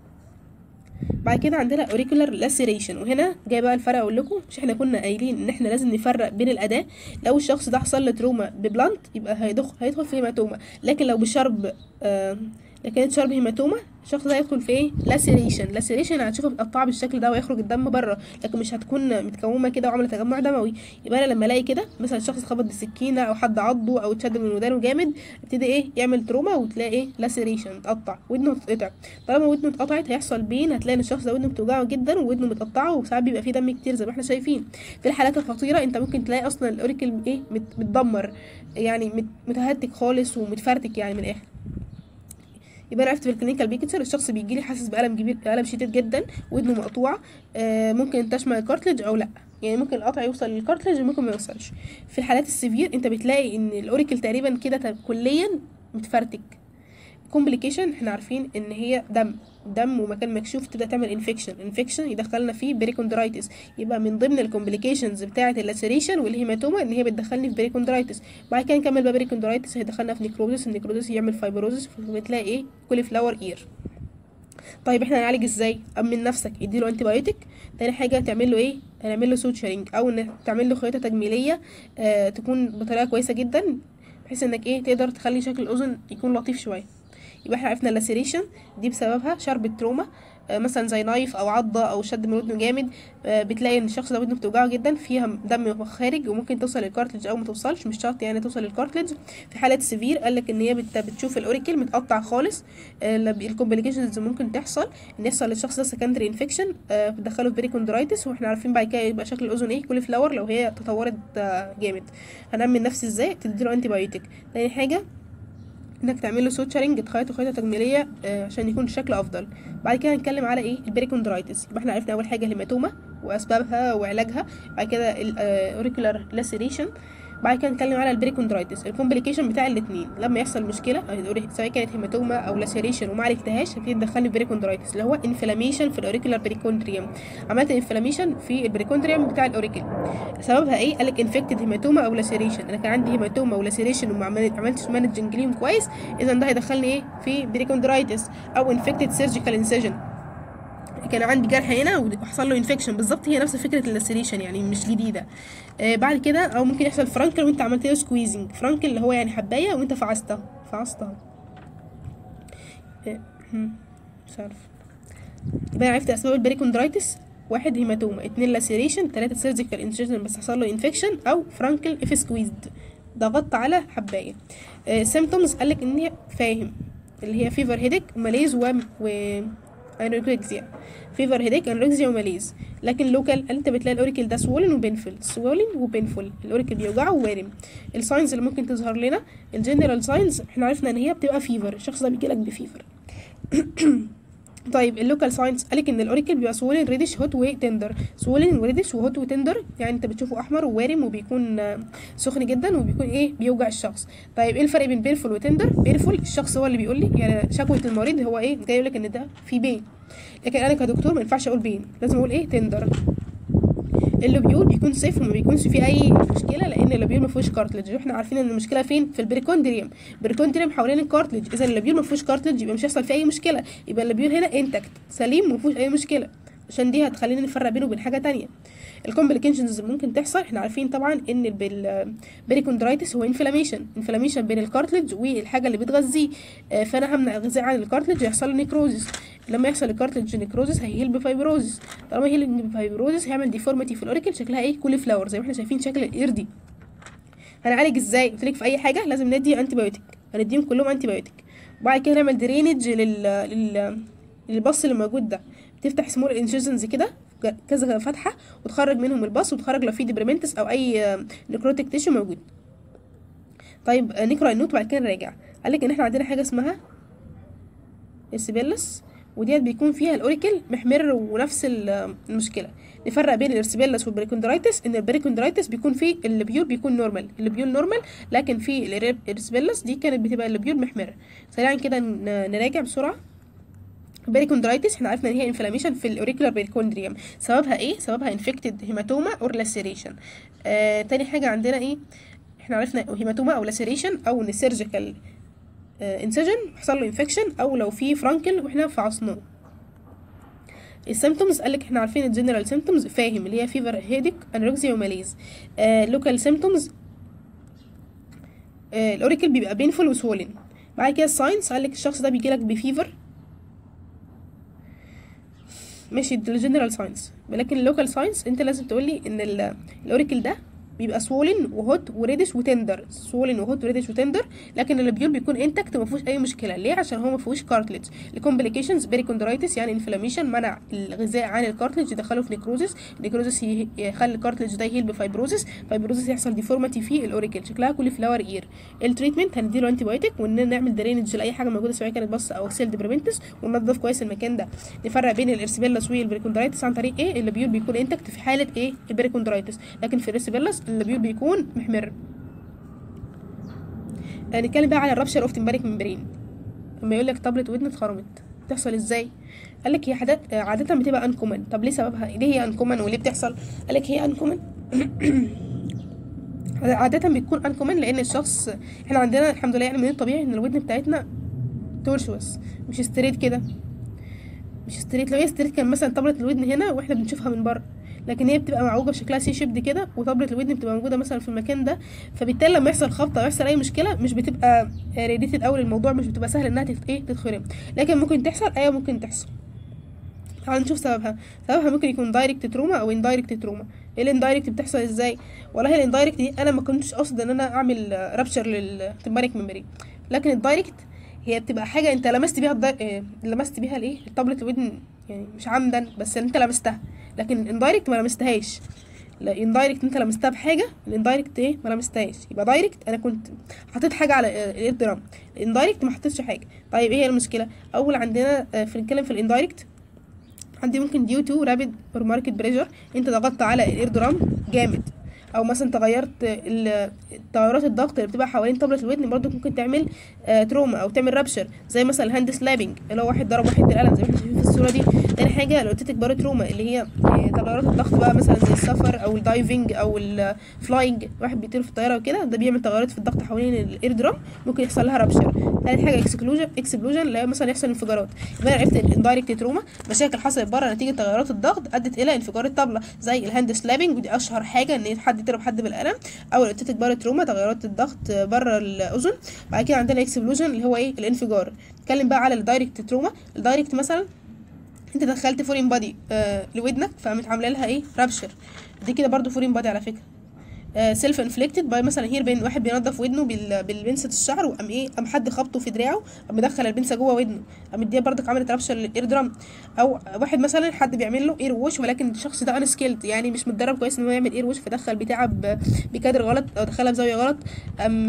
بعد كده عندنا اوريكولار لاسيريشن وهنا جاي بقى الفرق اقول لكم مش احنا كنا قايلين ان احنا لازم نفرق بين الاداه لو الشخص ده حصل له تروما ببلانت يبقى هيدخل هيدخل في هيماتوما لكن لو بشرب آه لكن شرب هيماتوما الشخص ده هيدخل في ايه لاسيريشن لاسيريشن هتشوفها متقطعه بالشكل ده ويخرج الدم بره لكن مش هتكون متكومه كده وعامله تجمع دموي يبقى انا لما الاقي كده مثلا الشخص اتخبط بسكينه او حد عضه او اتشد من ودانه جامد ابتدي ايه يعمل تروما وتلاقي ايه لاسيريشن اتقطع ودنه تتقطع طالما ودنه اتقطعت هيحصل بين هتلاقي ان الشخص ده ودنه بتوجعه جدا وودنه متقطعه وساعات بيبقى فيه دم كتير زي ما احنا شايفين في الحالات الخطيره انت ممكن تلاقي اصلا الاوريكل ايه مت- متدمر يعني مت- متهتك خالص ومتفرتك يعني من الاخر يبقى انا عرفت في الكلينيكال بيكتشر الشخص بيجي لي حاسس بالم كبير الم شديد جدا ودنه مقطوعه آه ممكن تشمل الكارتلج او لا يعني ممكن القطع يوصل للكارتلج وممكن ما يوصلش في الحالات السيفير انت بتلاقي ان الاوريكل تقريبا كده ت- كليا متفرتك كومبليكيشن احنا عارفين ان هي دم دم ومكان مكشوف تبدا تعمل انفكشن انفكشن يدخلنا فيه بريكوندرايتس يبقى من ضمن الكومبليكيشنز بتاعه اللاسيريشن والهيماتوما ان هي بتدخلني في بريكوندرايتس بعد كده نكمل بقى بريكوندرايتس هيدخلنا في نيكروزس النيكروزس يعمل فايبروزس فبتلاقي ايه كولي فلاور اير طيب احنا هنعالج ازاي امن نفسك اديله انتي بايوتيك تاني حاجه تعمل له ايه هنعمل له سوتشرنج او ان تعمل له خياطه تجميليه آه تكون بطريقه كويسه جدا بحيث انك ايه تقدر تخلي شكل الاذن يكون لطيف شويه يبقى احنا عرفنا اللاسيريشن دي بسببها شرب التروما آه، مثلا زي نايف او عضه او شد من ودنه جامد آه، بتلاقي ان الشخص ده ودنه بتوجعه جدا فيها دم خارج وممكن توصل للكارتلج او ما توصلش مش شرط يعني توصل للكارتلج في حالات سيفير قال لك ان هي بت- بتشوف الاوريكل متقطع خالص الكومبليكيشنز ممكن تحصل ان يحصل للشخص ده سكندري انفكشن بتدخله في بريكوندرايتس واحنا عارفين بعد كده يبقى شكل الاذن ايه كل فلاور لو هي تطورت آه، جامد هنأمن نفسي ازاي تديله انتي بايوتيك تاني حاجه انك تعمل له سوتشرنج تخيطه خيطه تجميليه آه، عشان يكون الشكل افضل بعد كده هنتكلم على ايه البريكوندرايتس يبقى احنا عرفنا اول حاجه الهيماتوما واسبابها وعلاجها بعد كده الاوريكولار لاسيريشن بعد كده نتكلم على البريكوندرايتس الكومبليكيشن بتاع الاثنين لما يحصل مشكله آه، سواء كانت هيماتوما او لاسيريشن وما عالجتهاش هتبتدي تدخلني في بريكوندرايتس اللي هو انفلاميشن في الاوريكولار بريكوندريوم عملت انفلاميشن في البريكوندريوم بتاع الاوريكل سببها ايه قالك انفكتد هيماتوما او لاسيريشن انا كان عندي هيماتوما ولاسيريشن وما عمل- عملتش مانجنج ليهم كويس اذا ده هيدخلني ايه في بريكوندرايتس او انفكتد سيرجيكال انسيجن كان عندي جرح هنا وحصل له انفكشن بالظبط هي نفس فكره اللاسيريشن يعني مش جديده آه بعد كده او ممكن يحصل فرانكل وانت عملت له سكويزنج فرانكل اللي هو يعني حبايه وانت فعصتها فعصتها آه، هم، مش عارف يبقى أنا عرفت اسباب البريكوندرايتس واحد هيماتوما اتنين لاسيريشن تلاتة سيرجيكال انسيجن بس حصل له انفكشن او فرانكل اف سكويزد ضغطت على حبايه سيمتومز قالك ان هي فاهم اللي هي فيفر هيدك وماليز و, و... انوركسيا فيفر هيديك انوركسيا وماليز لكن لوكال انت بتلاقي الاوريكل ده سوولن وبينفل سوولن وبينفل الاوريكل بيوجعه ووارم الساينز اللي ممكن تظهر لنا الجنرال ساينز احنا عرفنا ان هي بتبقى فيفر الشخص ده بيجيلك بفيفر طيب اللوكال ساينس قالك ان الاوريكل بيبقى سوولن ريدش هوت وتندر سوولن وريدش وهوت وتندر يعني انت بتشوفه احمر ووارم وبيكون آه، سخن جدا وبيكون ايه بيوجع الشخص طيب ايه الفرق بين بيرفول وتندر بيرفول الشخص هو اللي بيقول لي يعني شكوى المريض هو ايه جاي يقول لك ان ده في بين لكن انا كدكتور ما ينفعش اقول بين لازم اقول ايه تندر اللوبيول بيكون سيف وما بيكونش فيه اي مشكله لان اللوبيول ما فيهوش كارتلج واحنا عارفين ان المشكله فين في البريكوندريوم البريكوندريوم حوالين الكارتلج اذا اللوبيول ما فيهوش كارتلج يبقى مش هيحصل فيه اي مشكله يبقى اللوبيول هنا انتكت سليم وما فيهوش اي مشكله عشان دي هتخلينا نفرق بينه وبين حاجه تانية الكومبليكيشنز اللي ممكن تحصل احنا عارفين طبعا ان البريكوندرايتس هو انفلاميشن انفلاميشن بين الكارتلج والحاجه اللي بتغذيه آه، فانا همنع الغذاء عن الكارتلج هيحصل له نيكروزس لما يحصل الكارتلج نيكروزس هيهيل بفايبروزس طالما هيل بفايبروزس هيعمل ديفورميتي في الاوريكل شكلها ايه كولي فلاور زي ما احنا شايفين شكل الاير دي هنعالج ازاي قلت لك في اي حاجه لازم ندي انتي بايوتيك هنديهم كلهم انتي بايوتيك وبعد كده نعمل درينج لل لل للبص اللي موجود ده بتفتح سمول انشيزنز كده كذا فتحه وتخرج منهم البص وتخرج لو في ديبريمنتس او اي نيكروتيك تيشو موجود طيب آه، نقرا النوت وبعد كده نراجع قال لك ان احنا عندنا حاجه اسمها السيبيلس وديت بيكون فيها الاوريكل محمر ونفس ال- المشكله نفرق بين الارسبيلس والبريكوندرايتس ان البريكوندرايتس بيكون فيه البيور بيكون نورمال البيور نورمال لكن في الارسبيلس دي كانت بتبقى البيور محمر سريعا كده ن- نراجع بسرعه البريكوندرايتس احنا عرفنا ان هي انفلاميشن في الاوريكولار بريكوندريوم سببها ايه سببها انفكتد هيماتوما اور لاسيريشن آه تاني حاجه عندنا ايه احنا عرفنا هيماتوما او لاسيريشن او ان سيرجيكال انسجن حصل له انفكشن او لو في فرانكل واحنا فعصناه السيمتومز قال لك احنا عارفين الجنرال سيمتومز فاهم اللي هي فيفر هيدك انوركسيا وماليز لوكال سيمتومز الاوريكل بيبقى بينفول وسولن بعد كده الساينس قال لك الشخص ده بيجيلك بفيفر ماشي الجنرال ساينس ولكن اللوكال ساينس انت لازم تقولي ان ال- الاوريكل ده بيبقى سوولن وهوت وريدش وتندر سوولن وهوت وريدش وتندر لكن البيول بيكون انتكت ما فيهوش اي مشكله ليه عشان هو ما فيهوش كارتلج الكومبليكيشنز بيريكوندرايتس يعني انفلاميشن منع الغذاء عن الكارتلج يدخله في نيكروزس نيكروزس ي- يخلي الكارتلج ده يهيل بفايبروزس فايبروزس يحصل ديفورماتي في الاوريكل شكلها كل فلاور اير التريتمنت هنديله انتي بايوتيك وان نعمل درينج لاي حاجه موجوده سواء كانت بص او سيل ديبريمنتس وننظف كويس المكان ده نفرق بين الارسبيلاس والبريكوندرايتس عن طريق ايه البيول بيكون انتكت في حاله ايه البريكوندرايتس لكن في الارسبيلاس البيول بيكون محمر آه، نتكلم بقى على الرابشر اوف تمباريك ممبرين لما يقول لك طبلة ودن اتخرمت بتحصل ازاي قال لك هي عادات آه، عاده بتبقى انكومن طب ليه سببها ليه هي انكومن وليه بتحصل قال لك هي انكومن عادة بتكون انكومن لان الشخص احنا عندنا الحمد لله يعني من الطبيعي ان الودن بتاعتنا تورشوس مش ستريت كده مش ستريت لو هي ستريت كان مثلا طبلة الودن هنا واحنا بنشوفها من بره لكن هي بتبقى معوجه بشكلها سي شيبد كده وطبلة الودن بتبقى موجوده مثلا في المكان ده فبالتالي لما يحصل خبطه او يحصل اي مشكله مش بتبقى ريديتد اول الموضوع مش بتبقى سهل انها تت- ايه تتخرم لكن ممكن تحصل ايوه ممكن تحصل تعال نشوف سببها سببها ممكن يكون دايركت تروما او اندايركت تروما ايه الاندايركت بتحصل ازاي والله الاندايركت دي انا ما كنتش قاصد ان انا اعمل رابشر للتمبانيك ميموري لكن الدايركت هي بتبقى حاجه انت لمست بيها الداي... آه، لمست بيها الايه طبلة الودن يعني مش عمدا بس انت لمستها لكن الاندايركت ما لمستهاش لا اندايركت انت لمستها بحاجه الاندايركت ايه ما لمستهاش يبقى دايركت انا كنت حطيت حاجه على آه، الاير درام الاندايركت ما حطيتش حاجه طيب ايه هي المشكله اول عندنا آه، في نتكلم في الاندايركت عندي ممكن ديو تو رابيد اور ماركت بريشر انت ضغطت على الاير درام جامد او مثلا تغيرت ال- تغيرات الضغط اللي بتبقى حوالين طبلة الودن برضو ممكن تعمل آه تروما او تعمل رابشر زي مثلا الهاند سلابنج اللي هو واحد ضرب واحد بالقلم زي ما احنا شايفين في الصوره دي تاني حاجه الاوتيتك بارو تروما اللي هي آه تغيرات الضغط بقى مثلا زي السفر او الدايفنج او الفلاينج واحد بيطير في الطياره وكده ده بيعمل تغيرات في الضغط حوالين الاير درام ممكن يحصل لها رابشر تالت حاجه اكسكلوجن اكسبلوجن اللي هي مثلا يحصل انفجارات يبقى انا عرفت الاندايركت تروما مشاكل حصلت بره نتيجه تغيرات الضغط ادت الى انفجار الطبله زي الهاند سلابنج ودي اشهر حاجه ان حد يضرب حد بالقلم او الاوتيتك بارو تروما تغيرات الضغط بره الاذن بعد كده عندنا اكسبلوجن اللي هو ايه الانفجار نتكلم بقى على الدايركت تروما الدايركت مثلا انت دخلت فورين بادي آه لودنك فقامت عامله لها ايه رابشر دي كده برضو فورين بادي على فكره سيلف انفليكتد باي مثلا هير بين واحد بينضف ودنه بال- بالبنسة الشعر وقام ايه قام حد خبطه في دراعه قام مدخل البنسة جوه ودنه قام مديها برضك عملت رابشر للاير درام او واحد مثلا حد بيعمل له اير ووش ولكن الشخص ده ان سكيلد يعني مش متدرب كويس ان هو يعمل اير ووش فدخل بتاعه ب- بكادر غلط او دخلها بزاويه غلط ام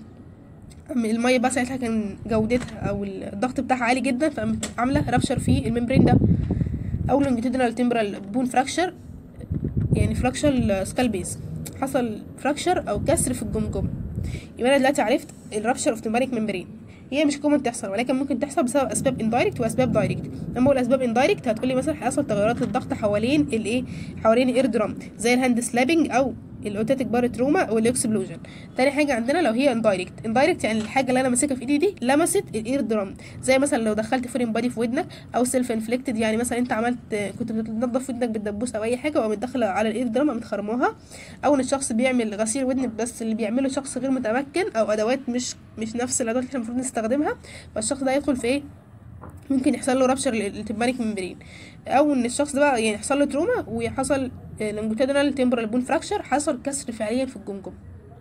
أم الميه بقى ساعتها كان جودتها او الضغط بتاعها عالي جدا فقامت عامله رابشر في الممبرين ده او لونجيتودينال تمبرال بون فراكشر يعني فراكشر سكال بيز حصل فراكشر او كسر في الجمجمه يبقى انا دلوقتي عرفت الرابشر اوف تمبانيك ممبرين هي مش كومن تحصل ولكن ممكن تحصل بسبب اسباب اندايركت واسباب دايركت لما اقول اسباب اندايركت هتقولي مثلا هيحصل تغيرات للضغط حوالين الايه حوالين الاير درام زي الهاند سلابنج او الاوتيتك بار تروما او الاكسبلوجن تاني حاجه عندنا لو هي اندايركت اندايركت يعني الحاجه اللي انا ماسكها في ايدي دي لمست الاير درام زي مثلا لو دخلت فورين بادي في ودنك او سيلف انفليكتد يعني مثلا انت عملت كنت بتنضف ودنك بالدبوس او اي حاجه وقامت داخله على الاير درام قامت خرماها او ان الشخص بيعمل غسيل ودن بس اللي بيعمله شخص غير متمكن او ادوات مش مش نفس الادوات اللي احنا المفروض نستخدمها فالشخص ده يدخل في ايه ممكن يحصل له رابشر للتمبانيك ممبرين او ان الشخص ده بقى يعني يحصل له تروما ويحصل لونجيتودينال تمبرال بون فراكشر حصل كسر فعليا في الجمجمه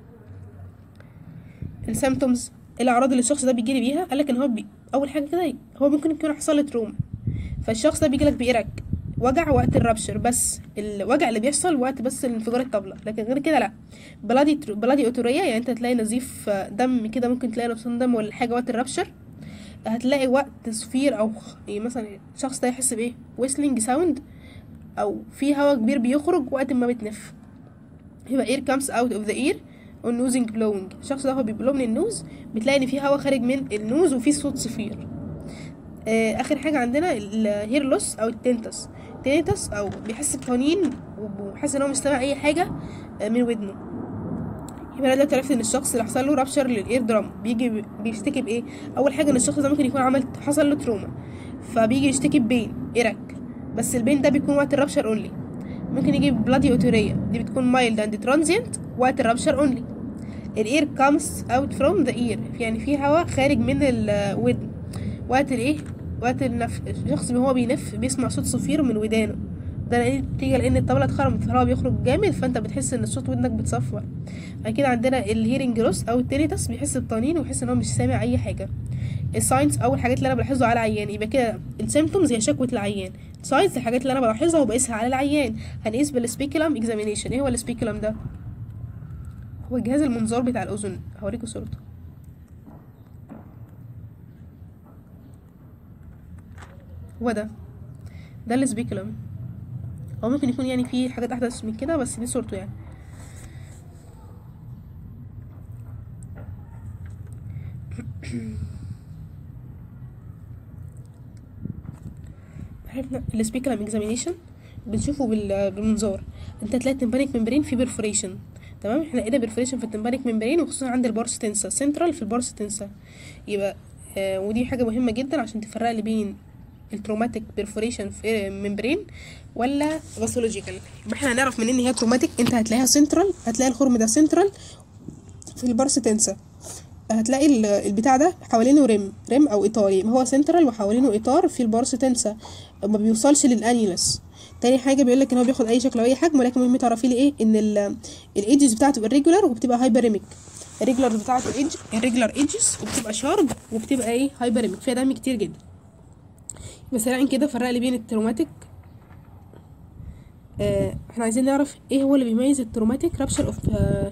السيمتومز الاعراض اللي الشخص ده بيجي لي بيها قال لك ان هو بي... اول حاجه كده هو ممكن يكون حصل له تروما فالشخص ده بيجي لك بيرك وجع وقت الرابشر بس الوجع اللي بيحصل وقت بس انفجار الطبله لكن غير كده لا بلادي تر... بلادي اوتوريه يعني انت تلاقي نزيف دم كده ممكن تلاقي نقصان دم ولا حاجه وقت الرابشر هتلاقي وقت تصفير او خ- يعني مثلا الشخص ده يحس بايه ويسلينج ساوند او في هواء كبير بيخرج وقت ما بتنف يبقى ear comes out of the ear or nosing blowing الشخص ده هو بيبلو من النوز بتلاقي ان في هواء خارج من النوز وفي صوت صفير آه اخر حاجه عندنا الهير لوس او التنتس تنتس او بيحس بطنين وبيحس ان هو مش سامع اي حاجه آه، من ودنه يبقى انا دلوقتي عرفت ان الشخص اللي حصل له رابشر للاير درام بيجي ب- بيشتكي بايه اول حاجه ان الشخص ده ممكن يكون عمل حصل له تروما فبيجي يشتكي ببين ايرك بس البين ده بيكون وقت الرابشر اونلي ممكن يجي بلادي اوتوريا دي بتكون مايلد اند ترانزيانت وقت الرابشر اونلي الاير كامز اوت فروم ذا اير يعني في هواء خارج من الودن وقت الايه وقت النف الشخص وهو بينف بيسمع صوت صفير من ودانه ده نتيجة لأن الطبلة اتخرمت فالهواء بيخرج جامد فأنت بتحس إن الصوت ودنك بتصفر بعد كده عندنا الهيرنج لوس أو التينيتس بيحس بطنين ويحس إن هو مش سامع أي حاجة الساينس أو الحاجات اللي أنا بلاحظها على العيان يبقى كده السيمتومز هي شكوى العيان الساينس الحاجات اللي أنا بلاحظها وبقيسها على العيان هنقيس بالسبيكولم اكزامينيشن إيه هو السبيكولم ده؟ هو الجهاز المنظار بتاع الأذن هوريكوا صورته هو ده ده السبيكولم او ممكن يكون يعني في حاجات احدث من كده بس دي صورته يعني عرفنا السبيكولم اكزامينيشن بنشوفه بال- بالمنظار انت تلاقي التمبانيك ممبرين فيه بيرفوريشن تمام احنا لقينا بيرفوريشن في التمبانيك ممبرين وخصوصا عند البارس تنسا سنترال في البارس تنسا يبقى آه ودي حاجه مهمه جدا عشان تفرق لي بين التروماتيك بيرفوريشن في ممبرين ولا باثولوجيكال يبقى احنا هنعرف منين ان هي تروماتيك انت هتلاقيها سنترال هتلاقي الخرم ده سنترال في البارس تنسا هتلاقي ال- البتاع ده حوالينه ريم ريم او اطار يعني هو سنترال وحوالينه اطار في البارس تنسى ما بيوصلش للانيولس تاني حاجه بيقول لك ان هو بياخد اي شكل او اي حجم ولكن مهم تعرفي لي ايه ان الايدجز بتاعته الريجولار وبتبقى هايبريميك الريجولار بتاعته ايدج الريجولار ايدجز وبتبقى شارب وبتبقى ايه هايبريميك فيها دم كتير جدا بس سريعا كده فرق لي بين التروماتيك آه احنا عايزين نعرف ايه هو اللي بيميز التروماتيك رابشر اوف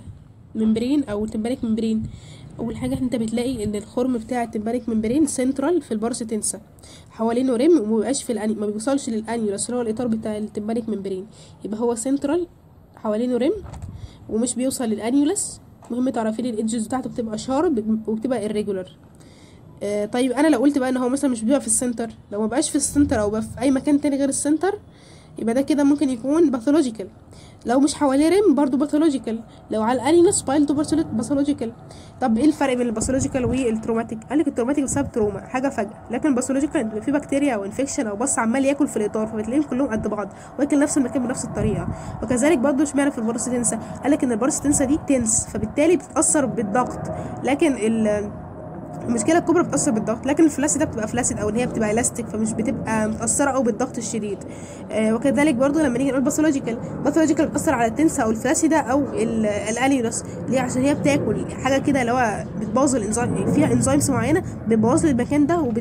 ممبرين او تمبانيك ممبرين اول حاجه انت بتلاقي ان الخرم بتاع التمبانيك ممبرين سنترال في البارس تنسى حوالينه ريم وما بيبقاش في الأني... ما بيوصلش للانيولس اللي هو الاطار بتاع التمبانيك ممبرين يبقى هو سنترال حوالينه ريم ومش بيوصل للانيولس مهم تعرفي لي الايدجز بتاعته بتبقى شارب وبتبقى irregular آه طيب انا لو قلت بقى ان هو مثلا مش بيبقى في السنتر لو ما بقاش في السنتر او بقى في اي مكان تاني غير السنتر يبقى ده كده ممكن يكون باثولوجيكال لو مش حواليه ريم برضو باثولوجيكال لو على الانينس بايلدو باثولوجيكال طب ايه الفرق بين الباثولوجيكال والتروماتيك قال لك التروماتيك بسبب تروما حاجه فجاه لكن الباثولوجيكال بيبقى فيه بكتيريا او انفكشن او بص عمال ياكل في الاطار فبتلاقيهم كلهم قد بعض واكل نفس المكان بنفس الطريقه وكذلك برضو اشمعنى في البارس تنسى قال لك ان البارس تنسى دي تنس فبالتالي بتتاثر بالضغط لكن ال المشكله الكبرى بتاثر بالضغط لكن الفلاسيد ده بتبقى فلاسيد او ان هي بتبقى الاستيك فمش بتبقى متاثره او بالضغط الشديد آه وكذلك برضو لما نيجي نقول باثولوجيكال باثولوجيكال بتاثر على التنسا او الفلاسيدا او الانيولس ليه عشان هي بتاكل حاجه كده اللي هو بتبوظ الانزيم فيها انزيمز معينه بتبوظ لي المكان ده وبت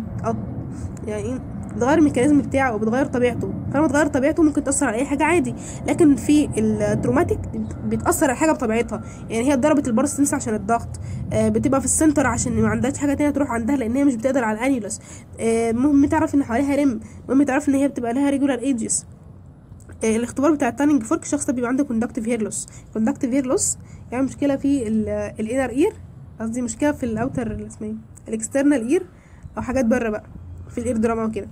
يعني بتغير الميكانيزم بتاعه وبتغير طبيعته طالما بتغير طبيعته ممكن تاثر على اي حاجه عادي لكن في التروماتيك بتاثر على حاجه بطبيعتها يعني هي ضربت البارس تنسى عشان الضغط آه بتبقى في السنتر عشان ما عندهاش حاجه تانية تروح عندها لان هي مش بتقدر على الانيولس آه مهم تعرف ان حواليها ريم مهم تعرف ان هي بتبقى لها ريجولار ايدجز آه الاختبار بتاع التانينج فورك الشخص ده بيبقى عنده كوندكتيف هير لوس كوندكتيف هير لوس يعني مشكله في الانر اير قصدي مشكله في الاوتر اسمها ايه الاكسترنال اير او حاجات بره بقى في الاير دراما وكده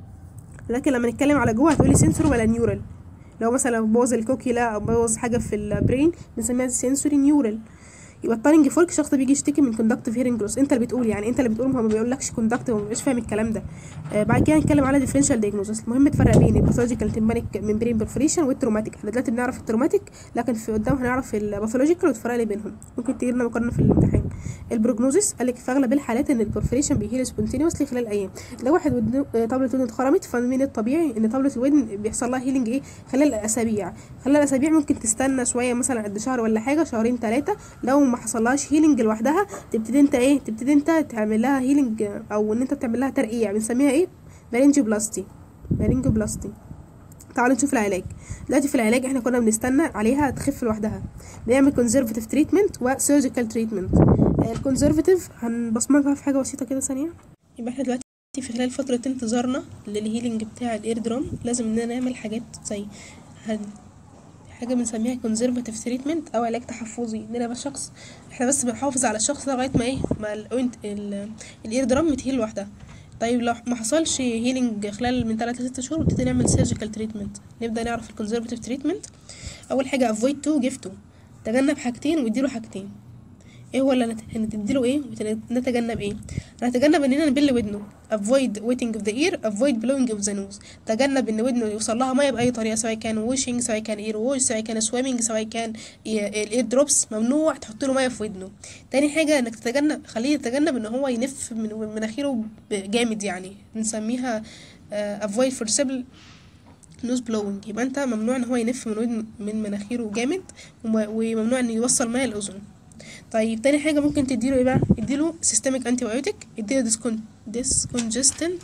لكن لما نتكلم على جوه هتقولي سنسور ولا نيورال لو مثلا بوظ الكوكيلا او بوظ حاجه في البرين بنسميها سنسوري نيورال يبقى التانينج فورك الشخص ده بيجي يشتكي من كوندكتيف هيرنج لوس انت اللي بتقول يعني انت اللي بتقول هو ما بيقولكش كوندكتيف وما بيبقاش فاهم الكلام ده آه بعد كده هنتكلم على ديفرنشال دايجنوستس المهم تفرق بين الباثولوجيكال تمبانيك ممبرين برفوريشن والتروماتيك احنا دلوقتي بنعرف التروماتيك لكن في قدام هنعرف الباثولوجيكال وتفرق لي بينهم ممكن تجي لنا مقارنه في الامتحان البروجنوزيس قال لك في اغلب الحالات ان البرفوريشن بيهيل سبونتينيوسلي خلال ايام لو واحد ودنه طاوله ودنه اتخرمت فمن الطبيعي ان طاوله الودن بيحصل لها هيلينج ايه خلال اسابيع خلال اسابيع ممكن تستنى شويه مثلا قد شهر ولا حاجه شهرين ثلاثه لو ما حصلهاش هيلينج لوحدها تبتدي انت ايه تبتدي انت تعمل لها هيلينج او ان انت تعمل لها ترقيع بنسميها ايه بارينجوبلاستي بارينجوبلاستي تعالوا نشوف العلاج دلوقتي في العلاج احنا كنا بنستنى عليها تخف لوحدها بنعمل كونزرفتيف تريتمنت وسيرجيكال تريتمنت الكونزرفتيف هنبصمجها في حاجه بسيطه كده ثانيه يبقى احنا دلوقتي في خلال فتره انتظارنا للهيلينج بتاع الاير درام لازم اننا نعمل حاجات زي هن حاجه بنسميها كونزرفاتيف تريتمنت او علاج تحفظي اننا بس شخص احنا بس بنحافظ على الشخص ده لغايه ما ايه ما الاوينت الاير درام متهيل لوحدها طيب لو ما حصلش هيلينج خلال من 3 ل 6 شهور نبتدي نعمل سيرجيكال تريتمنت نبدا نعرف الكونزرفاتيف تريتمنت اول حاجه افويد تو جيف تو تجنب حاجتين واديله حاجتين ايه هو اللي هنديله ايه ونتجنب ايه هنتجنب اننا نبل ودنه avoid wetting of the ear avoid blowing of the nose تجنب ان ودنه يوصل لها ميه باي طريقه سواء كان ووشنج سواء كان اير ووش سواء كان سويمنج سواء كان الاير دروبس ممنوع تحط له ميه في ودنه تاني حاجه انك تتجنب خليه يتجنب ان هو ينف من مناخيره جامد يعني بنسميها avoid forcible نوز بلوينج يبقى انت ممنوع ان هو ينف من ودن من مناخيره جامد وممنوع ان يوصل ميه الاذن طيب تاني حاجة ممكن تديله ايه بقى اديله سيستميك انتي بايوتيك اديله ديسكون ديسكونجستنت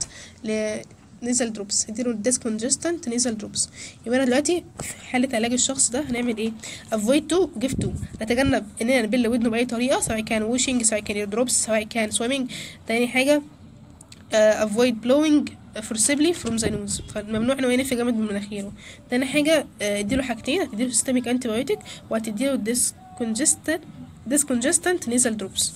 نيزل دروبس اديله ديسكونجستنت نيزل دروبس يبقى انا دلوقتي في حالة علاج الشخص ده هنعمل ايه افويد تو جيف تو نتجنب اننا نبل ودنه باي طريقة سواء كان ووشنج سواء كان اير دروبس سواء كان سويمنج تاني حاجة افويد بلوينج فورسيبلي فروم ذا نوز فممنوع انه ينف جامد من مناخيره تاني حاجة اديله حاجتين هتديله سيستميك انتي بايوتيك وهتديله ديسكونجستنت ديسكونجستنت نيزل دروبس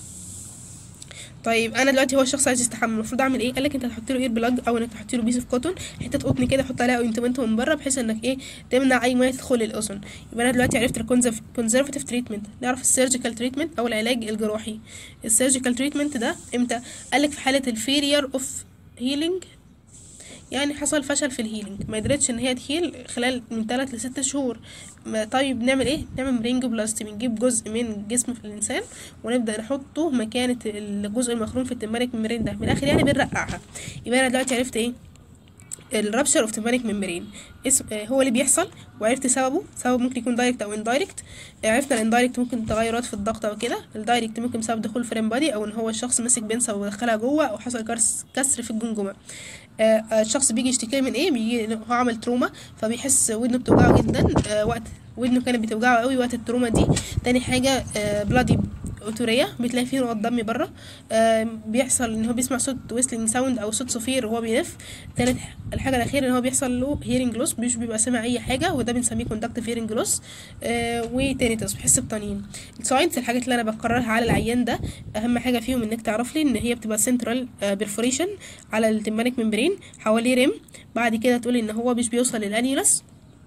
طيب انا دلوقتي هو الشخص عايز يستحمل المفروض اعمل ايه قالك انت هتحط له اير بلاج او انك تحط له بيس اوف كوتون حته قطن كده حط عليها اوينتمنت من بره بحيث انك ايه تمنع اي ميه تدخل الاذن يبقى انا دلوقتي عرفت الكونزرفتيف تريتمنت نعرف السيرجيكال تريتمنت او العلاج الجراحي السيرجيكال تريتمنت ده امتى قالك في حاله الفيرير اوف هيلينج يعني حصل فشل في الهيلينج ما قدرتش ان هي تهيل خلال من 3 ل 6 شهور ما طيب نعمل ايه نعمل مرينجوبلاستي بنجيب جزء من جسم في الانسان ونبدا نحطه مكان الجزء المخروم في التمبانيك ممبرين ده من الاخر يعني بنرقعها يبقى انا دلوقتي عرفت ايه الرابشر اوف تمبانيك ممبرين اسم آه، هو اللي بيحصل وعرفت سببه سبب ممكن يكون دايركت او اندايركت عرفنا الاندايركت ممكن تغيرات في الضغط او كده الدايركت ممكن بسبب دخول فريم بادي او ان هو الشخص مسك بنسة ودخلها جوه او حصل كرس كسر في الجمجمه آه، آه، الشخص بيجي يشتكي من ايه بيجي إن هو عمل تروما فبيحس ودنه بتوجعه جدا آه، وقت ودنه كانت بتوجعه قوي وقت التروما دي تاني حاجه بلادي اوتوريا بتلاقي فيه نقط دم بره آه بيحصل ان هو بيسمع صوت ويسلينج ساوند او صوت صفير وهو بيلف تالت الحاجه الاخيره ان هو بيحصل له هيرنج لوس مش بيبقى سامع اي حاجه وده بنسميه كوندكتيف هيرنج لوس آه وتانيتس بيحس بطنين الساينس الحاجات اللي انا بكررها على العيان ده اهم حاجه فيهم انك تعرف لي ان هي بتبقى سنترال بيرفوريشن على التمبانيك ممبرين حواليه ريم بعد كده تقولي ان هو مش بيوصل للانيولس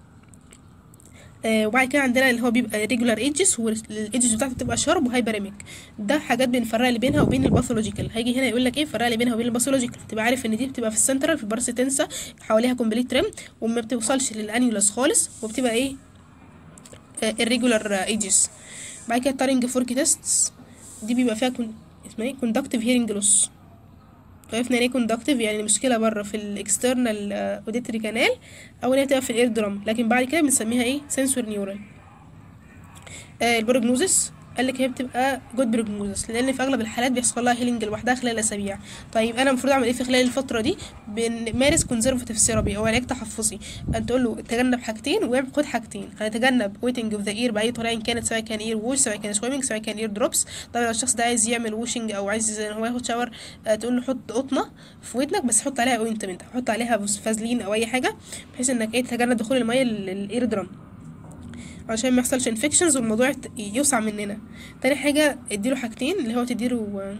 آه وبعد كده عندنا اللي هو بيبقى ريجولار ايدجز والايدجز بتاعته بتبقى شارب وهايبريميك ده حاجات بنفرق اللي بينها وبين الباثولوجيكال هيجي هنا يقول لك ايه فرق اللي بينها وبين الباثولوجيكال تبقى عارف ان دي بتبقى في السنترال في البارس تنسا حواليها كومبليت ريم وما بتوصلش للانيولس خالص وبتبقى ايه الريجولار ايدجز بعد كده التارنج فورك تيستس دي بيبقى فيها كون... اسمها ايه كوندكتيف هيرنج لوس عرفنا ليه كوندكتيف يعني المشكله بره في الاكسترنال اوديتري كانال او ان هي بتبقى في الاير درام لكن بعد كده بنسميها ايه سنسور نيورال آه البروجنوزس قال لك هي بتبقى جود بروجنوزس لان في اغلب الحالات بيحصل لها هيلينج لوحدها خلال اسابيع طيب انا المفروض اعمل ايه في خلال الفتره دي بنمارس كونزرفتيف ثيرابي او علاج تحفظي انت تقول له تجنب حاجتين وخد حاجتين هنتجنب ويتنج اوف ذا اير باي طريقه إن كانت سواء كان اير ووش سواء كان سويمنج سواء كان اير دروبس طبعا لو الشخص ده عايز يعمل ووشنج او عايز ان هو ياخد شاور آه، تقول له حط قطنه في ودنك بس حط عليها اوينتمنت حط عليها فازلين او اي حاجه بحيث انك ايه تتجنب دخول الميه للاير درام عشان ما يحصلش انفكشنز والموضوع يت- يوسع مننا تاني حاجه اديله حاجتين اللي هو تديله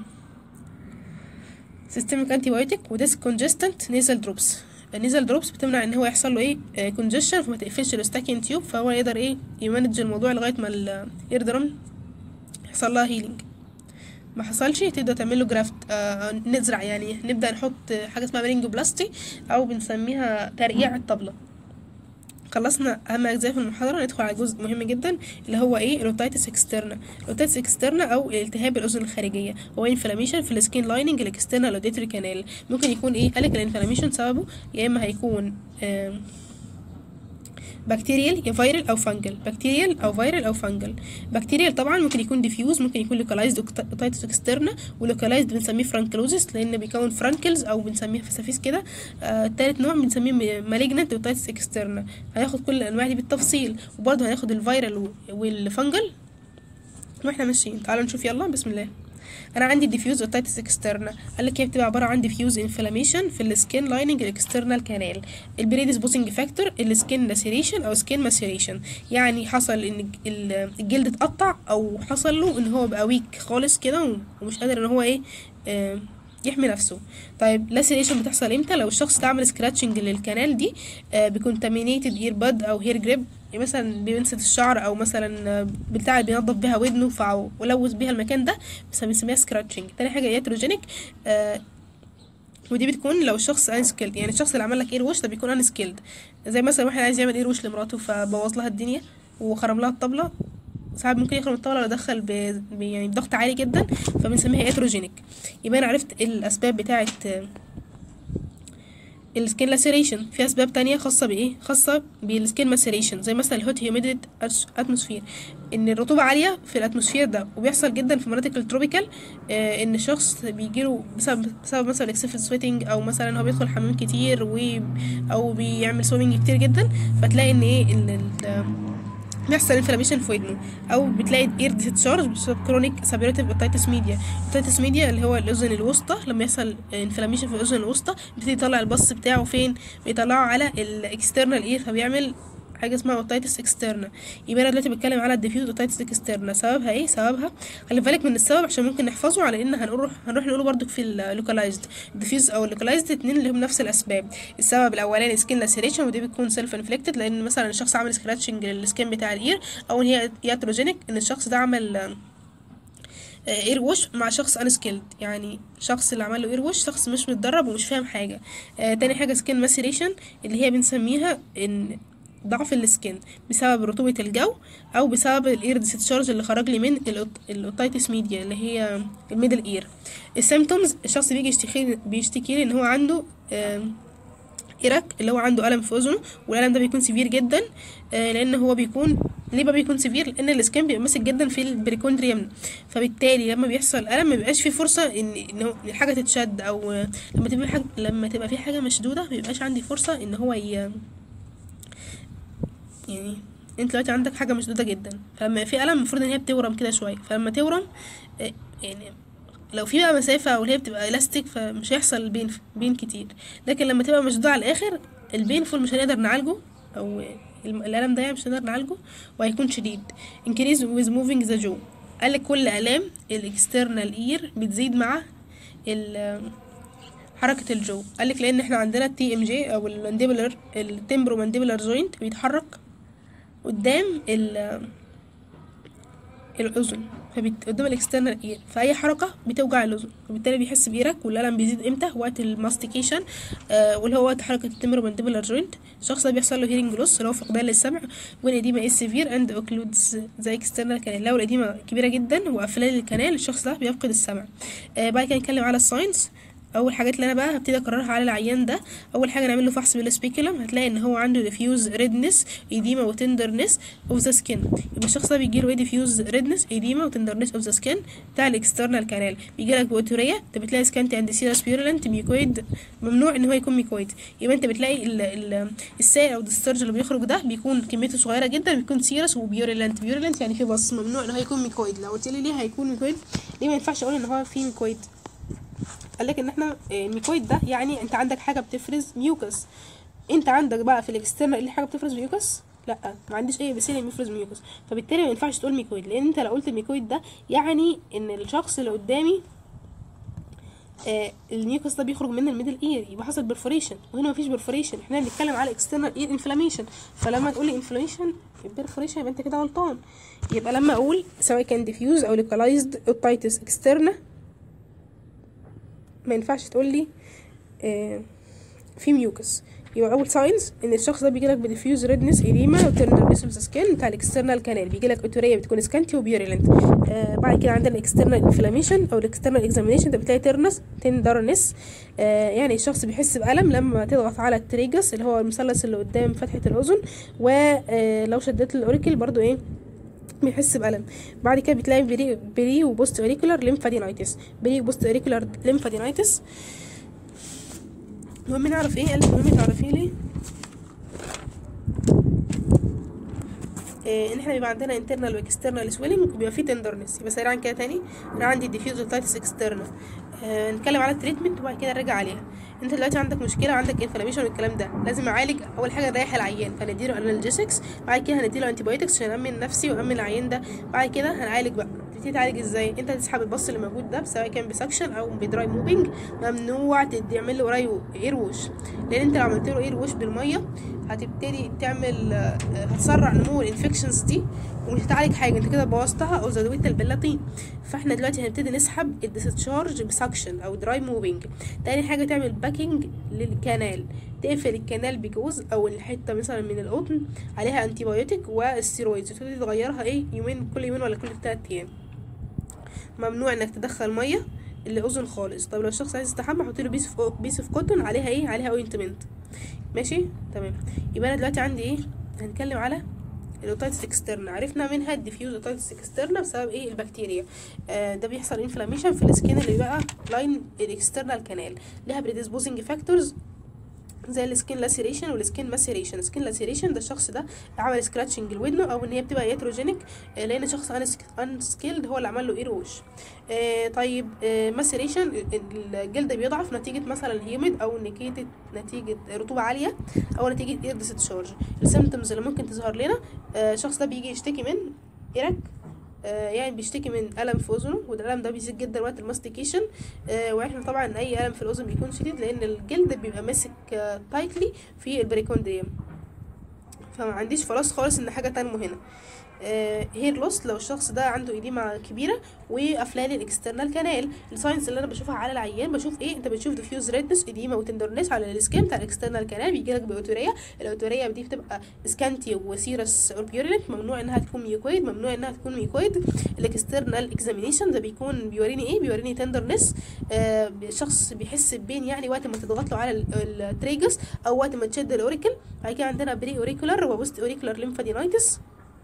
سيستميك انتي بايوتيك وديسك كونجستنت نيزل دروبس النيزل دروبس بتمنع ان هو يحصل له ايه كونجشن فما تقفلش الاستاكين تيوب فهو يقدر ايه يمانج الموضوع لغايه ما الاير درام يحصل لها هيلينج ما حصلش تبدا تعمل له جرافت آه نزرع يعني نبدا نحط حاجه اسمها مرينجوبلاستي او بنسميها ترقيع الطبله خلصنا اهم اجزاء في المحاضره ندخل على جزء مهم جدا اللي هو ايه الاوتايتس اكسترنا الاوتايتس اكسترنا او التهاب الاذن الخارجيه هو انفلاميشن في السكين لايننج الاكسترنال اوديتري كانال ممكن يكون ايه قالك الانفلاميشن سببه يا اما هيكون آم، بكتيريال يا فيرال او فانجل بكتيريال او فيرال او فانجل بكتيريال طبعا ممكن يكون ديفيوز ممكن يكون لوكالايزد اوتايتس اكسترنا ولوكالايزد بنسميه فرانكلوزيس لان بيكون فرانكلز او بنسميه فسافيس كده آه تالت نوع بنسميه مالجنت اوتايتس اكسترنا هناخد كل الانواع دي بالتفصيل وبرضه هناخد الفيرال والفانجل واحنا ماشيين تعالوا نشوف يلا بسم الله انا عندي ديفيوز اوتايتس اكسترنا قال لك هي بتبقى عباره عن ديفيوز انفلاميشن في السكين لايننج الاكسترنال كانال البريديسبوزنج فاكتور السكين لاسيريشن او سكين ماسيريشن يعني حصل ان ال- الجلد اتقطع او حصل له ان هو بقى ويك خالص كده ومش قادر ان هو ايه آه يحمي نفسه طيب لاسيريشن بتحصل امتى لو الشخص ده عمل سكراتشنج للكنال دي آه بكونتامينيتد اير باد او هير جريب يعني مثلا بيمسك الشعر او مثلا آه، بتاع اللي بينظف بيها ودنه فع- ولوث بيها المكان ده بس بنسميها سكراتشنج تاني حاجه ياتروجينيك آه ودي بتكون لو الشخص انسكيلد يعني الشخص اللي عمل لك اير وش ده بيكون انسكيلد زي مثلا واحد عايز يعمل اير وش لمراته فبوظ لها الدنيا وخرم لها الطبله ساعات ممكن يخرم الطبله لو دخل ب... ب... يعني بضغط عالي جدا فبنسميها اتروجينيك يبقى انا عرفت الاسباب بتاعه السكين لاسيريشن في اسباب تانية خاصه بايه خاصه بالسكين ماسيريشن زي مثلا الهوت هيوميديت اتموسفير ان الرطوبه عاليه في الاتموسفير ده وبيحصل جدا في مناطق التروبيكال آه ان الشخص بيجيله بسبب بسبب مثلا اكسسيف سويتنج او مثلا هو بيدخل حمام كتير و او بيعمل سويمنج كتير جدا فتلاقي ان ايه ان ال- بيحصل انفلاميشن في ودنه او بتلاقي اير ديسشارج بسبب كرونيك سابيروتيف اوتايتس ميديا اوتايتس ميديا اللي هو الاذن الوسطى لما يحصل انفلاميشن في الاذن الوسطى بيبتدي يطلع البص بتاعه فين بيطلعه على الاكسترنال اير فبيعمل حاجه اسمها اوتايتس اكسترنا يبقى انا دلوقتي بتكلم على الديفيوز اوتايتس اكسترنا سببها ايه سببها خلي بالك من السبب عشان ممكن نحفظه على ان هنروح هنروح نقوله برضو في اللوكالايزد الديفيوز او اللوكالايزد اتنين اللي هم نفس الاسباب السبب الاولاني سكين لاسيريشن ودي بتكون سيلف انفليكتد لان مثلا الشخص عمل سكراتشنج للسكين بتاع الاير او ان هي ياتروجينيك ان الشخص ده عمل اير ووش مع شخص انسكيلد يعني شخص اللي عمل له اير ووش شخص مش متدرب ومش فاهم حاجه آه تاني حاجه سكين ماسيريشن اللي هي بنسميها ان ضعف السكين بسبب رطوبة الجو أو بسبب الإير ديستشارج اللي خرج لي من الأوت- الأوتايتس ميديا اللي هي الميدل إير السيمتومز الشخص بيجي يشتكي بيشتكي لي إن هو عنده آم، إيرك اللي هو عنده ألم في أذنه والألم ده بيكون سيفير جدا آه، لأن هو بيكون ليه بقى بيكون سيفير لأن السكين بيبقى ماسك جدا في البريكوندريوم فبالتالي لما بيحصل ألم ما بيبقاش في فرصة إن إن هو- إن حاجة تتشد أو آه، لما تبقى حاجة لما تبقى في حاجة مشدودة ما بيبقاش عندي فرصة إن هو ي... يعني انت دلوقتي عندك حاجه مشدوده جدا فلما في الم المفروض ان هي بتورم كده شويه فلما تورم آه، يعني لو في بقى مسافه او هي بتبقى الاستيك فمش هيحصل بين بين كتير لكن لما تبقى مشدوده على الاخر البين فول مش هنقدر نعالجه او الم- الالم ده يعني مش هنقدر نعالجه وهيكون شديد increase with moving the jaw قال لك كل الام الاكسترنال اير بتزيد مع ال حركة الجو قالك لأن احنا عندنا التي ام جي أو المانديبلر التمبرو مانديبلر جوينت بيتحرك قدام ال الأذن فبت... قدام الاكسترنال اير فأي حركة بتوجع الأذن وبالتالي بيحس بإيرك والألم بيزيد امتى وقت الماستيكيشن آه واللي هو وقت حركة التمبرو مانديبلر جوينت الشخص ده بيحصل له هيرنج لوس اللي هو فقدان للسمع وين اديما از سيفير اند اوكلودز زي اكسترنال كانال لو الاديمة كبيرة جدا وقفلان الكنال الشخص ده بيفقد السمع آه بعد كده نتكلم على الساينس اول حاجات اللي انا بقى هبتدي اكررها على العيان ده اول حاجه نعمل له فحص بالسبيكولم هتلاقي ان هو عنده ديفيوز ريدنس ايديما وتندرنس اوف ذا سكين يبقى الشخص ده بيجي له ايه ديفيوز ريدنس ايديما وتندرنس اوف ذا سكين بتاع الاكسترنال كانال بيجي لك بوتوريا انت بتلاقي سكانتي اند سيرس بيورلنت ميكويد ممنوع ان هو يكون ميكويد يبقى انت بتلاقي ال ال السائل او الديسترج اللي بيخرج ده بيكون كميته صغيره جدا بيكون سيرس وبيورلنت بيورلنت يعني في بص ممنوع ان هو يكون ميكويد لو قلت لي ليه هيكون ميكويد ليه ما ينفعش اقول ان هو في ميكويد قال لك ان احنا آه، الميكويد ده يعني انت عندك حاجه بتفرز ميوكس انت عندك بقى في الاكسترنال اللي حاجه بتفرز ميوكس لا ما عنديش اي بسيله بيفرز ميوكس فبالتالي ما ينفعش تقول ميكويد لان انت لو قلت الميكويد ده يعني ان الشخص اللي قدامي آه الميوكس ده بيخرج من الميدل اير يبقى حصل برفوريشن وهنا مفيش برفوريشن احنا بنتكلم على اكسترنال اير انفلاميشن فلما تقول لي انفلاميشن برفوريشن يبقى انت كده غلطان يبقى لما اقول سواء كان ديفيوز او لوكالايزد اوتايتس اكسترنا ما ينفعش تقول لي آه في ميوكس يبقى اول ساينز ان الشخص ده بيجي لك بديفيوز ريدنس ايديما وتندرنس اوف ذا سكين بتاع الاكسترنال كانال بيجي لك اوتوريا بتكون سكانتي وبيوريلنت آه بعد كده عندنا الاكسترنال انفلاميشن او الاكسترنال اكزامينيشن ده بتلاقي تيرنس تندرنس آه يعني الشخص بيحس بالم لما تضغط على التريجس اللي هو المثلث اللي قدام فتحه الاذن ولو شديت الاوريكل برضو ايه بيحس بألم بعد كده بتلاقي بري, بري وبوست اوريكولار ليمفادينايتس بري وبوست اوريكولار ليمفادينايتس المهم نعرف ايه قال لك المهم تعرفي لي إيه ان احنا بيبقى عندنا internal واكسترنال سويلنج وبيبقى فيه تندرنس يبقى سريعا كده تاني انا عندي diffuse otitis externa آه نتكلم على التريتمنت وبعد كده نرجع عليها انت دلوقتي عندك مشكله عندك انفلاميشن والكلام ده لازم اعالج اول حاجه نريح العيان فنديله انالجيسكس بعد كده هنديله انتي بايوتكس عشان امن نفسي وامن العيان ده بعد كده هنعالج بقى تبتدي تعالج ازاي انت هتسحب البص اللي موجود ده سواء كان بسكشن او بدراي موفينج ممنوع تعمل له قري اير ووش لان انت لو عملت له اير ووش بالميه هتبتدي تعمل آه، هتسرع نمو الانفكشنز دي ومش هتعالج حاجه انت كده بوظتها او زودت البلاتين فاحنا دلوقتي هنبتدي نسحب الديسشارج بسكشن او دراي موفينج تاني حاجه تعمل باكينج للكنال تقفل الكنال بجوز او الحته مثلا من القطن عليها انتي بايوتيك والستيرويدز وتبتدي تغيرها ايه يومين كل يومين ولا كل تلات ايام ممنوع انك تدخل ميه الاذن خالص طب لو الشخص عايز يستحمى حط له بيس اوف بيس اوف كوتون عليها ايه عليها اوينتمنت ماشي تمام يبقى انا دلوقتي عندي ايه هنتكلم على الاوتايتس اكسترنا عرفنا منها الديفيوز اوتايتس اكسترنا بسبب ايه البكتيريا آه ده بيحصل انفلاميشن في السكين اللي بقى لاين الاكسترنال كانال ليها بريديسبوزنج فاكتورز زي السكين لاسيريشن والسكين ماسيريشن السكين لاسيريشن ده الشخص ده عمل سكراتشنج لودنه او ان هي بتبقى ياتروجينيك آه، لان شخص انسكيلد هو اللي عمل له ايروش آه طيب آه ماسيريشن الجلد بيضعف نتيجه مثلا هيوميد او نتيجه نتيجه رطوبه عاليه او نتيجه اير ديستشارج السيمتومز اللي ممكن تظهر لنا آه الشخص ده بيجي يشتكي من ايرك آه، يعني بيشتكي من الم في اذنه والالم ده بيزيد جدا وقت الماستيكيشن آه، واحنا طبعا اي الم في الاذن بيكون شديد لان الجلد بيبقى ماسك تايتلي في البريكوندريوم فما عنديش خلاص خالص ان حاجه تنمو هنا هير لوس لو الشخص ده عنده ايديما كبيره وقفلان الاكسترنال كانال الساينس اللي انا بشوفها على العيان بشوف ايه انت بتشوف ديفيوز ريدنس ايديما وتندرنس على السكين بتاع الاكسترنال كانال بيجي لك باوتوريا الاوتوريا دي بتبقى سكانتي وسيرس اور بيورينت ممنوع انها تكون ميوكويد ممنوع انها تكون ميوكويد الاكسترنال اكزامينيشن ده بيكون بيوريني ايه بيوريني تندرنس آه الشخص بيحس ببين يعني وقت ما تضغط له على التريجس او وقت ما تشد الاوريكل بعد كده عندنا بري اوريكولار وبوست اوريكولار ليمفادينايتس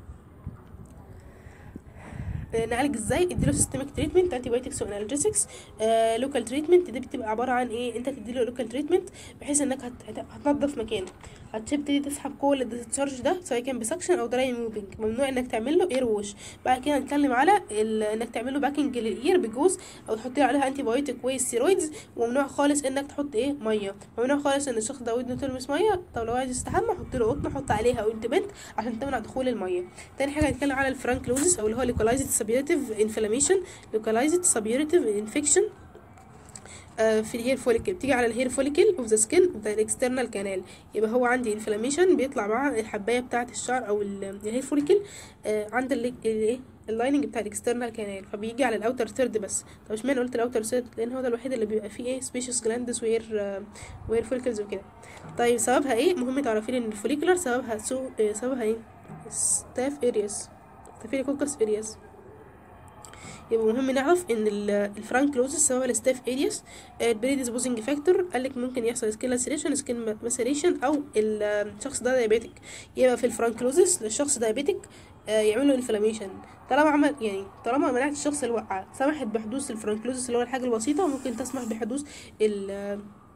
نعالج ازاي اديله سيستميك تريتمنت انتي بايوتكس وانالجيسكس لوكال تريتمنت دي بتبقى عباره عن ايه انت تديله لوكال تريتمنت بحيث انك هت... هت... هتنضف مكانه هتبتدي تسحب كل الديسشارج ده سواء كان بسكشن او دراي موفينج ممنوع انك تعمل له اير ووش بعد كده هنتكلم على ال... انك تعمل له باكينج للاير بجوز او تحط له عليها انتي بايوتيك وستيرويدز وممنوع خالص انك تحط ايه ميه ممنوع خالص ان الشخص ده ودنه تلمس ميه طب لو عايز يستحمى حط له قطن حط عليها اوينتمنت عشان تمنع دخول الميه تاني حاجه هنتكلم على الفرانكلوزس او اللي هو ليكولايزد سبيريتيف inflammation localized suburative infection آه في الهير فوليكل بتيجي على الهير فوليكل اوف ذا سكين اوف ذا اكسترنال كانال يبقى هو عندي انفلاميشن بيطلع مع الحبايه بتاعه الشعر او الهير فوليكل آه عند الايه اللايننج بتاع الاكسترنال كانال فبيجي على الاوتر ثيرد بس طب اشمعنى قلت الاوتر ثيرد لان هو ده الوحيد اللي بيبقى فيه ايه سبيشيس جلاندز وهير آه وهير فوليكلز وكده طيب سببها ايه مهم تعرفين ان الفوليكولار سببها سو آه سببها ايه ستاف ارياس ستافيلوكوكس ارياس يبقى مهم نعرف ان الفرانكلوزس سبب الستاف ارياس البريديسبوزنج فاكتور قالك ممكن يحصل سكين لاسيريشن سكين مسيريشن او الشخص ده دايابيتك يبقى في الفرانكلوزس للشخص دايابيتك يعمل له انفلاميشن طالما عمل يعني طالما منعت الشخص الوقعه سمحت بحدوث الفرانكلوزس اللي هو الحاجه البسيطه ممكن تسمح بحدوث ال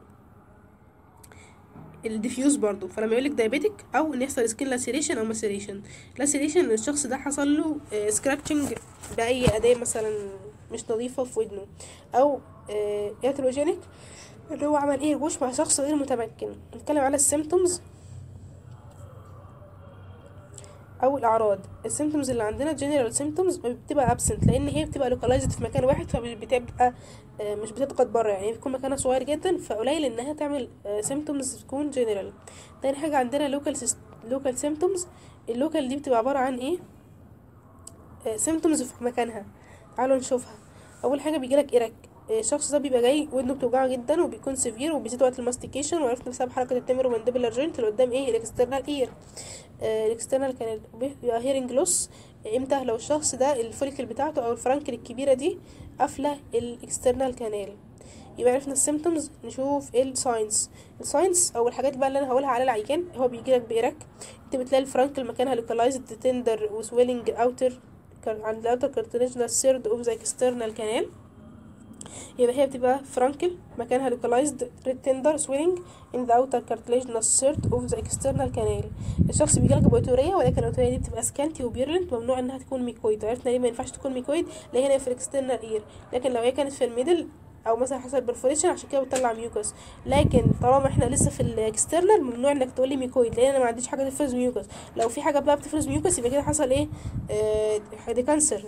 الديفيوز برضو فلما يقولك دايابيتك او ان يحصل سكين لاسيريشن او مسيريشن لاسيريشن ان الشخص ده حصل له سكراتشنج باي اداه مثلا مش نظيفه في ودنه او اتروجينيك اللي هو عمل ايه وش مع شخص غير متمكن نتكلم على السيمتومز او الاعراض السيمتومز اللي عندنا جنرال سيمتومز بتبقى ابسنت لان هي بتبقى لوكالايزد في مكان واحد فبتبقى مش بتضغط بره يعني بيكون مكانها صغير جدا فقليل انها تعمل سيمتومز تكون جنرال تاني حاجه عندنا لوكال لوكال سيمتومز اللوكال دي بتبقى عباره عن ايه سيمتومز في مكانها تعالوا نشوفها اول حاجه بيجيلك ايرك الشخص ده بيبقى جاي ودنه بتوجعه جدا وبيكون سيفير وبيزيد وقت الماستيكيشن وعرفنا بسبب حركه التمر والمانديبلر جوينت اللي قدام ايه الاكسترنال اير الاكسترنال كان بيبقى هيرنج لوس امتى لو الشخص ده الفوليكل بتاعته او الفرانكل الكبيره دي قافله الاكسترنال كانال يبقى عرفنا السيمتومز نشوف ايه الساينس الساينس او الحاجات بقى اللي انا هقولها على العيان هو بيجيلك بإيرك انت بتلاقي الفرانكل مكانها لوكالايزد تندر وسويلنج اوتر عند الاوتر كارتليجنال سيرد اوف ذا اكسترنال كانال يبقى هي بتبقى فرانكل مكانها localized red tender swelling in the outer cartilaginous third of the external canal الشخص بيجيلك بأوتورية ولكن الأوتورية دي بتبقى سكانتي وبيرلنت ممنوع انها تكون ميكويد عرفنا ليه ما ينفعش تكون ميكويد لان هي في الاكسترنال اير لكن لو هي كانت في الميدل او مثلا حصل برفوريشن عشان كده بتطلع ميوكس لكن طالما احنا لسه في الاكسترنال ممنوع انك تقول لي ميكويد لان انا ما عنديش حاجه تفرز ميوكس لو في حاجه بقى بتفرز ميوكس يبقى كده حصل ايه آه دي كانسر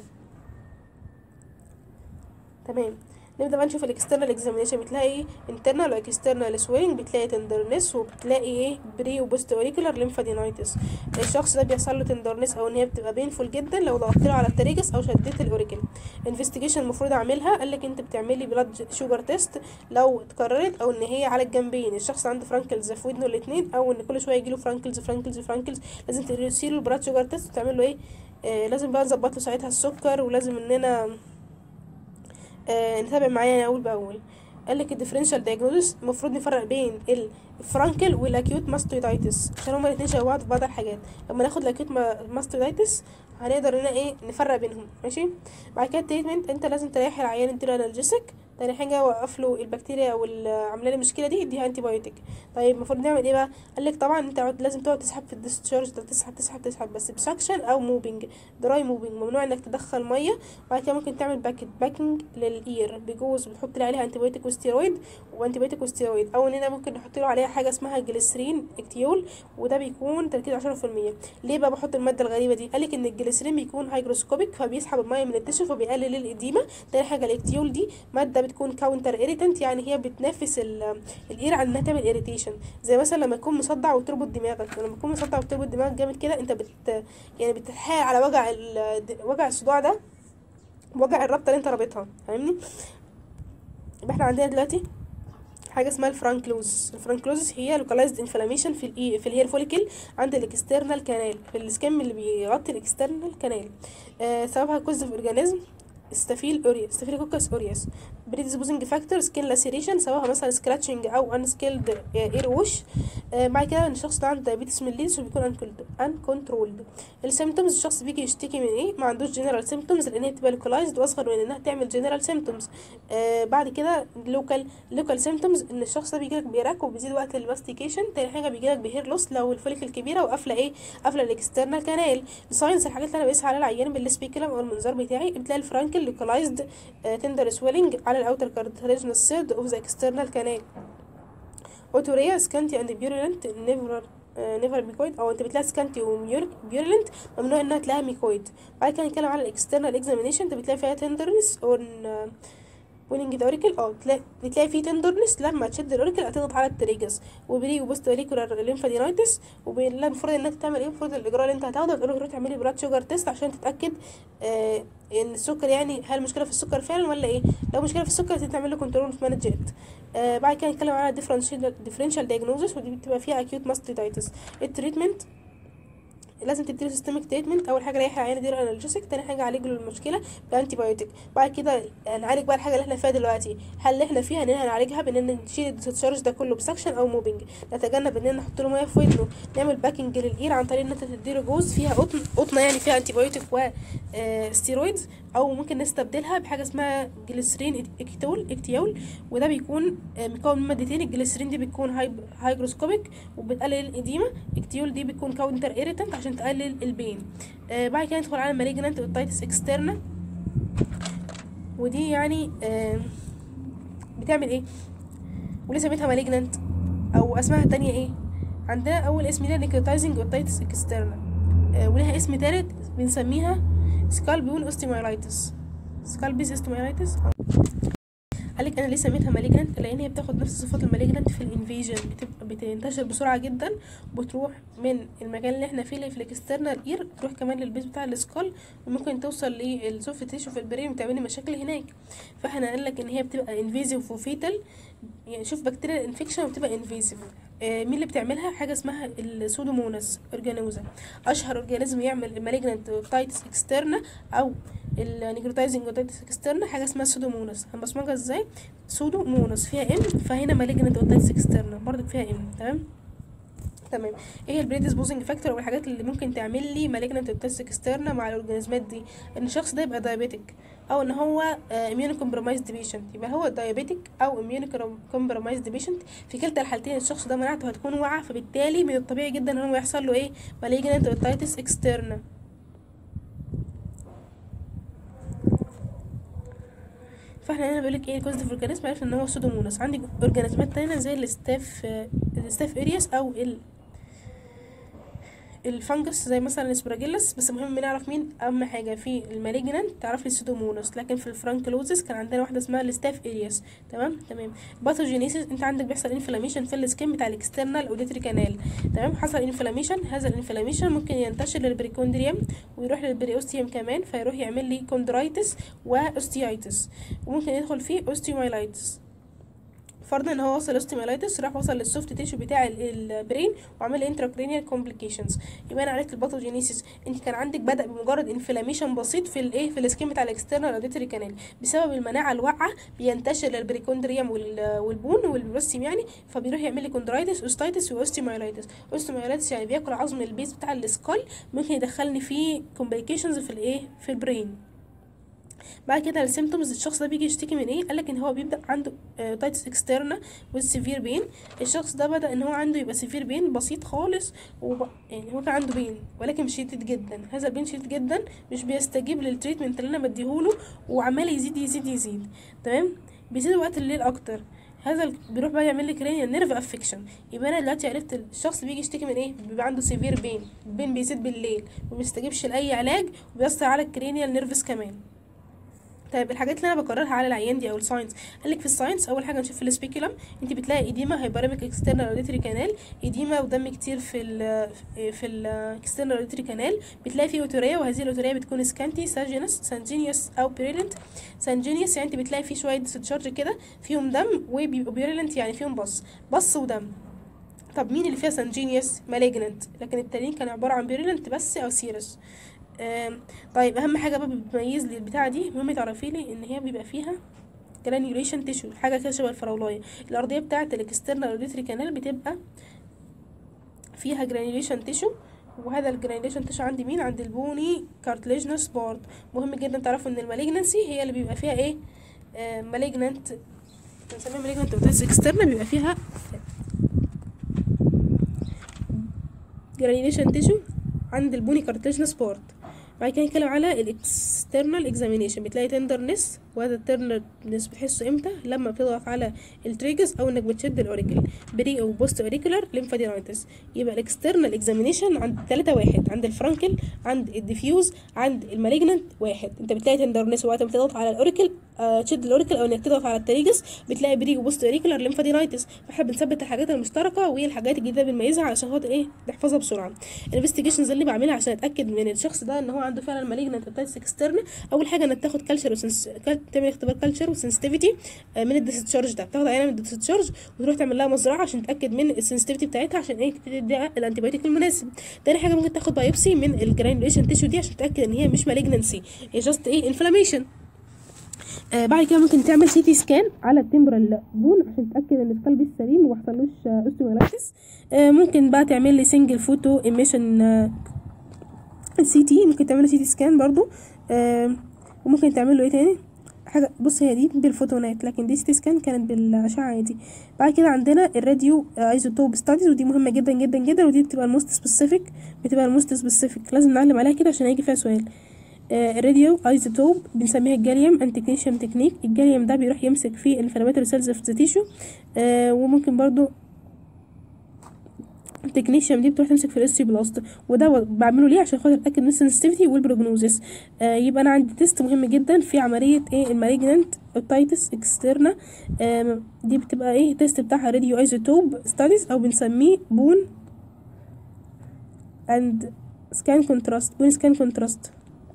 تمام نبدا بقى نشوف الاكسترنال اكزامينيشن بتلاقي ايه انترنال واكسترنال سوينج بتلاقي تندرنس وبتلاقي ايه بري وبوست اوريكولار ليمفادينايتس الشخص ده بيحصل له تندرنس او ان هي بتبقى بينفول جدا لو ضغطت له على التريجس او شديت الاوريكل انفستيجيشن المفروض اعملها قال لك انت بتعملي بلاد شوجر تيست لو اتكررت او ان هي على الجنبين الشخص عنده فرانكلز في ودنه الاثنين او ان كل شويه يجيله فرانكلز فرانكلز فرانكلز لازم تسير له البلاد شوجر تيست وتعمل له ايه آه لازم بقى نظبط له ساعتها السكر ولازم اننا آه نتابع معايا اول باول قال لك الديفرنشال دايجنوستس المفروض نفرق بين الفرانكل والاكيوت ماستويدايتس عشان هما الاثنين شبه بعض في بعض الحاجات لما ناخد الاكيوت ماستويدايتس هنقدر ان ايه نفرق بينهم ماشي بعد كده التريتمنت انت لازم تريح العيان اديله انالجيسك تاني حاجه وقف له البكتيريا او عامله له المشكله دي اديها انتي بايوتيك طيب المفروض نعمل ايه بقى قال لك طبعا انت لازم تقعد تسحب في الديسشارج تسحب تسحب تسحب بس بسكشن او موفينج دراي موفينج ممنوع انك تدخل ميه وبعد كده ممكن تعمل باكت باكينج للاير بجوز بتحط لي عليها انتي بايوتيك وستيرويد وانتي بايوتيك وستيرويد او اننا ممكن نحط له عليها حاجه اسمها جليسرين اكتيول وده بيكون تركيز عشرة في المية ليه بقى بحط الماده الغريبه دي قال لك ان الجليسرين بيكون هيجروسكوبيك فبيسحب الميه من التشو فبيقلل الاديمه تاني حاجه الاكتيول دي ماده بتكون كاونتر irritant يعني هي بتنافس ال- الاير على انها تعمل irritation زي مثلا لما تكون مصدع وتربط دماغك لما تكون مصدع وتربط دماغك جامد كده انت بت يعني بتتحايل على وجع ال... وجع الصداع ده وجع الربطه اللي انت رابطها فاهمني يبقى احنا عندنا دلوقتي حاجه اسمها الفرانكلوز الفرانكلوز هي لوكالايزد انفلاميشن في الاي في الهير فوليكل عند الاكسترنال كانال في السكم اللي بيغطي الاكسترنال كانال آه سببها كوز في اورجانيزم ستافيل اوريوس ستافيلوكوكس اوريوس بريديسبوزنج فاكتور سكين لاسيريشن سببها مثلا سكراتشنج او انسكيلد اير ووش آه بعد كده ان الشخص ده عنده دايابيتس ميليتس وبيكون ان كنترولد السيمتومز الشخص بيجي يشتكي من ايه ما عندوش جنرال سيمتومز لان هي بتبقى لوكالايزد واصغر من انها تعمل جنرال سيمتومز آه بعد كده لوكال لوكال سيمتومز ان الشخص ده بيجيلك بيراك وبيزيد وقت الماستيكيشن تاني حاجه بيجيلك بهير لوس لو الفوليكل كبيره وقافله ايه قافله الاكسترنال كانال الساينس الحاجات اللي انا بقيسها على العيان بالسبيكولم او المنظار بتاعي بتلاقي الفرانكل لوكالايزد تندر سويلنج على الاوتر كارتلاجينال سيرد اوف ذا اكسترنال كانال اوتوريا سكانتي اند بيورولنت نيفر نيفر ميكويد او انت بتلاقي سكانتي وبيورولنت ممنوع انها تلاقيها ميكويد بعد كده نتكلم على الاكسترنال اكزامينيشن انت بتلاقي فيها تندرنس اون ويننج ذا اوريكل اه بتلاقي بتلاقي فيه تندرنس لما تشد الاوريكل هتضغط على التريجس وبري وبوست اوريكولار ليمفادينايتس المفروض انك تعمل ايه المفروض الاجراء اللي انت هتاخده تقول له روح تعملي بلاد شوجر تيست عشان تتاكد آه ان السكر يعني هل المشكله في السكر فعلا ولا ايه لو مشكله في السكر تعمل له كنترول في مانجت آه بعد كده نتكلم على ديفرنشال ديفرنشال دايجنوزس ودي بتبقى فيها اكيوت ماستيتايتس التريتمنت لازم تديله سيستميك تريتمنت اول حاجه ريح العيان دير انالجيسك تاني حاجه عالج له المشكله بانتي بايوتيك بعد كده نعالج بقى الحاجه اللي احنا فيها دلوقتي هل اللي احنا فيها اننا نعالجها باننا نشيل الديسشارج ده كله بسكشن او موبنج نتجنب اننا نحط له ميه في ودنه نعمل باكنج للاير عن طريق ان انت تديله جوز فيها قطن قطنه يعني فيها انتي بايوتيك و آه ستيرويدز او ممكن نستبدلها بحاجه اسمها جليسرين اكتول اكتيول وده بيكون آه مكون من مادتين الجليسرين دي بتكون هايب هايجروسكوبيك وبتقلل الاديمه اكتيول دي بتكون كاونتر ايريتنت عشان تقلل البين آه بعد كده ندخل على المالجنانت اوتايتس اكسترنا ودي يعني آه بتعمل ايه وليه سميتها مالجنانت او اسمها التانية ايه عندنا اول اسم ليها نيكروتايزنج اوتايتس اكسترنا آه وليها اسم تالت بنسميها سكالبيول اوستيمايلايتس سكالبيز اوستيمايلايتس قالك انا ليه سميتها مالجنانت لان هي بتاخد نفس صفات المالجنانت في الانفيجن بتبقى بتنتشر بسرعه جدا وبتروح من المكان اللي احنا فيه اللي في الاكسترنال اير تروح كمان للبيز بتاع السكال وممكن توصل للسوفت تيشو في البرين وتعمل مشاكل هناك فاحنا قال لك ان هي بتبقى انفيزيف وفيتال يعني شوف بكتيريا انفكشن وبتبقى انفيزيف آه مين اللي بتعملها حاجه اسمها السودوموناس اورجانوزا اشهر اورجانيزم يعمل المالجنانت اوتايتس اكسترنا او النيكروتايزنج اوتايتس اكسترنا حاجه اسمها سودوموناس هنبصمجها ازاي سودوموناس فيها ام فهنا مالجنانت اوتايتس اكسترنا برضك فيها ام تمام تمام ايه هي البريديسبوزنج فاكتور او الحاجات اللي ممكن تعمل لي مالجنانت اوتايتس اكسترنا مع الاورجانيزمات دي ان الشخص ده يبقى دايابيتك او ان هو اميون كومبرومايزد بيشنت يبقى هو دايابيتك او اميون كومبرومايزد بيشنت في كلتا الحالتين الشخص ده مناعته هتكون واقعه فبالتالي من الطبيعي جدا ان هو يحصل له ايه مالجنانت اوتايتس اكسترنا فاحنا هنا بيقولك ايه الكوزيتيف اورجانيزم عرفنا ان هو سودوموناس عندي اورجانيزمات تانية زي الستاف الستاف ارياس او ال الفنجس زي مثلا الاسبراجيلس بس مهم نعرف مين اهم حاجه في المالجنانت تعرف لي السودوموناس لكن في الفرانكلوزس كان عندنا واحده اسمها الستاف ارياس تمام تمام باثوجينيسيس انت عندك بيحصل انفلاميشن في السكين بتاع الاكسترنال اوديتري كانال تمام حصل انفلاميشن هذا الانفلاميشن ممكن ينتشر للبريكوندريوم ويروح للبريوستيوم كمان فيروح يعمل لي كوندرايتس واوستيايتس وممكن يدخل فيه اوستيومايلايتس فرضا ان هو وصل اوستيمالايتس راح وصل للسوفت تيشو بتاع البرين وعمل انتراكرينيال كومبليكيشنز يبقى انا عرفت الباثوجينيسيس انت كان عندك بدا بمجرد انفلاميشن بسيط في الايه في السكين بتاع الاكسترنال اوديتري كانال بسبب المناعه الواقعه بينتشر للبريكوندريوم والبون والبروستيم يعني فبيروح يعمل لي كوندرايتس اوستايتس واوستيمايلايتس اوستيمايلايتس يعني بياكل عظم البيز بتاع السكال ممكن يدخلني فيه كومبليكيشنز في الايه في البرين بعد كده السيمتومز الشخص ده بيجي يشتكي من ايه قالك ان هو بيبدا عنده تايتس اكسترنا والسيفير بين الشخص ده بدا ان هو عنده يبقى سيفير بين بسيط خالص وب... يعني هو كان عنده بين ولكن مش شديد جدا هذا البين شديد جدا مش بيستجيب للتريتمنت اللي انا بديهوله وعمال يزيد يزيد يزيد تمام بيزيد وقت الليل اكتر هذا ال... بيروح بقى يعمل لي كرينيال نيرف افكشن يبقى انا دلوقتي عرفت الشخص بيجي يشتكي من ايه بيبقى عنده سيفير بين البين بيزيد بالليل وما بيستجيبش لاي علاج وبيأثر على الكرينيال نيرفز كمان طيب الحاجات اللي انا بكررها على العيان دي او الساينس قال لك في الساينس اول حاجه نشوف في السبيكولم انت بتلاقي ايديما هايبراميك اكسترنال اوديتري كانال ايديما ودم كتير في ال في الاكسترنال اوديتري كانال بتلاقي فيه اوتوريا وهذه الاوتوريا بتكون سكانتي ساجينس سانجينيوس او بيريلنت سانجينيوس يعني انت بتلاقي فيه شويه ديسشارج كده فيهم دم وبيبقوا بيريلنت يعني فيهم بص بص ودم طب مين اللي فيها سانجينيوس مالجننت لكن التانيين كانوا عباره عن بيريلنت بس او سيرس آم، طيب اهم حاجه بقى بتميز لي البتاعه دي مهم تعرفي لي ان هي بيبقى فيها جرانيوليشن تيشو حاجه كده شبه الفراولايه الارضيه بتاعه الاكسترنال اوديتري كانال بتبقى فيها جرانيوليشن تيشو وهذا الجرانيوليشن تيشو عند مين عند البوني كارتليجنس بارت مهم جدا تعرفوا ان المالجنسي هي اللي بيبقى فيها ايه مالجننت بنسميها مالجننت اوتيس اكسترنال بيبقى فيها جرانيوليشن تيشو عند البوني كارتليجنس بارت بعد كده نتكلم على الاكسترنال اكزامينيشن بتلاقي تندرنس وهذا التندرنس بتحسه امتى لما بتضغط على التريجز او انك بتشد الاوريكل بري او بوست اوريكولار ليمفادينايتس يبقى الاكسترنال اكزامينيشن عند ثلاثة واحد عند الفرانكل عند الديفيوز عند المالجننت واحد انت بتلاقي تندرنس وقت ما تضغط على الاوريكل آه تشد الاوريكل او انك تضغط على التريجز بتلاقي بري وبوست اوريكولار ليمفادينايتس فاحنا بنثبت الحاجات المشتركه وهي الحاجات الجديده بنميزها علشان خاطر ايه نحفظها بسرعه الانفستيجيشنز اللي بعملها عشان اتاكد من الشخص ده ان هو عنده فعلا مالجننت اوتايتس اكسترنال اول حاجه انك تاخد كالتشر وسنس... كال- تعمل اختبار كالتشر وسنسيتيفيتي من الديسشارج ده بتاخد عينه من الديسشارج وتروح تعمل لها مزرعه عشان تتاكد من السنسيتيفيتي بتاعتها عشان ايه تدي الانتيبيوتيك المناسب تاني حاجه ممكن تاخد بايوبسي من الجرانيوليشن تيشو دي عشان تتاكد ان هي مش مالجنسي هي جاست ايه انفلاميشن آه بعد كده ممكن تعمل سي تي سكان على التمبرال بون عشان تتاكد ان القلب سليم وما حصلوش اوستيومالايتس آه ممكن بقى تعمل لي سنجل فوتو ايميشن سي تي ممكن تعمل سي تي سكان برضو آه وممكن تعمل له ايه تاني حاجه بص هي دي بالفوتونات لكن دي سي سكان كانت بالاشعه عادي بعد كده عندنا الراديو ايزوتوب ستاديز ودي مهمه جدا جدا جدا ودي بتبقى الموست سبيسيفيك بتبقى الموست سبيسيفيك لازم نعلم عليها كده عشان هيجي فيها سؤال آه، الراديو ايزوتوب بنسميها الجاليوم انتيكنيشيوم تكنيك الجاليوم ده بيروح يمسك في الانفلاماتوري سيلز في تيشو آه وممكن برضو التكنيشيوم دي بتروح تمسك في الاستيبلاست وده و- بعمله ليه عشان خاطر اتاكد من السنسيتيفيتي والبروجنوزس آه يبقى انا عندي تيست مهم جدا في عمليه ايه المالجننت اوتايتس اكسترنا آه دي بتبقى ايه تيست بتاعها راديو ايزوتوب ستاديز او بنسميه بون اند سكان كونتراست بون سكان كونتراست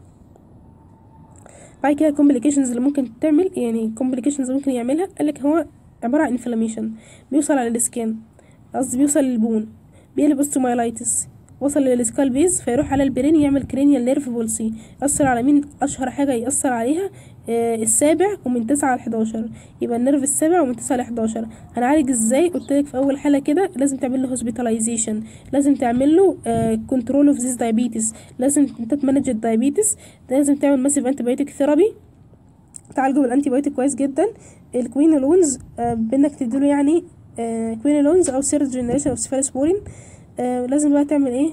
بعد كده الكومبليكيشنز اللي ممكن تعمل يعني كومبليكيشنز ممكن يعملها قالك هو عبارة عن انفلاميشن بيوصل على السكين قصدي بيوصل للبون بيقلب اوستومايلايتس وصل للسكال بيز فيروح على البرين يعمل كرينيال نيرف بولسي يأثر على مين أشهر حاجة يأثر عليها آه السابع ومن تسعة لحداشر يبقى النيرف السابع ومن تسعة لحداشر هنعالج ازاي قلتلك في أول حالة كده لازم تعمل له هوسبيتاليزيشن لازم تعمل له كنترول اوف ذيس دايابيتس لازم انت تمانج الدايابيتس لازم تعمل ماسيف انتيبيوتيك ثيرابي تعالجه بالانتي بايوتيك كويس جدا الكوينولونز آه بانك تديله يعني آه كوينولونز او سيرد جنريشن اوف سيفالوسبورين آه لازم بقى تعمل ايه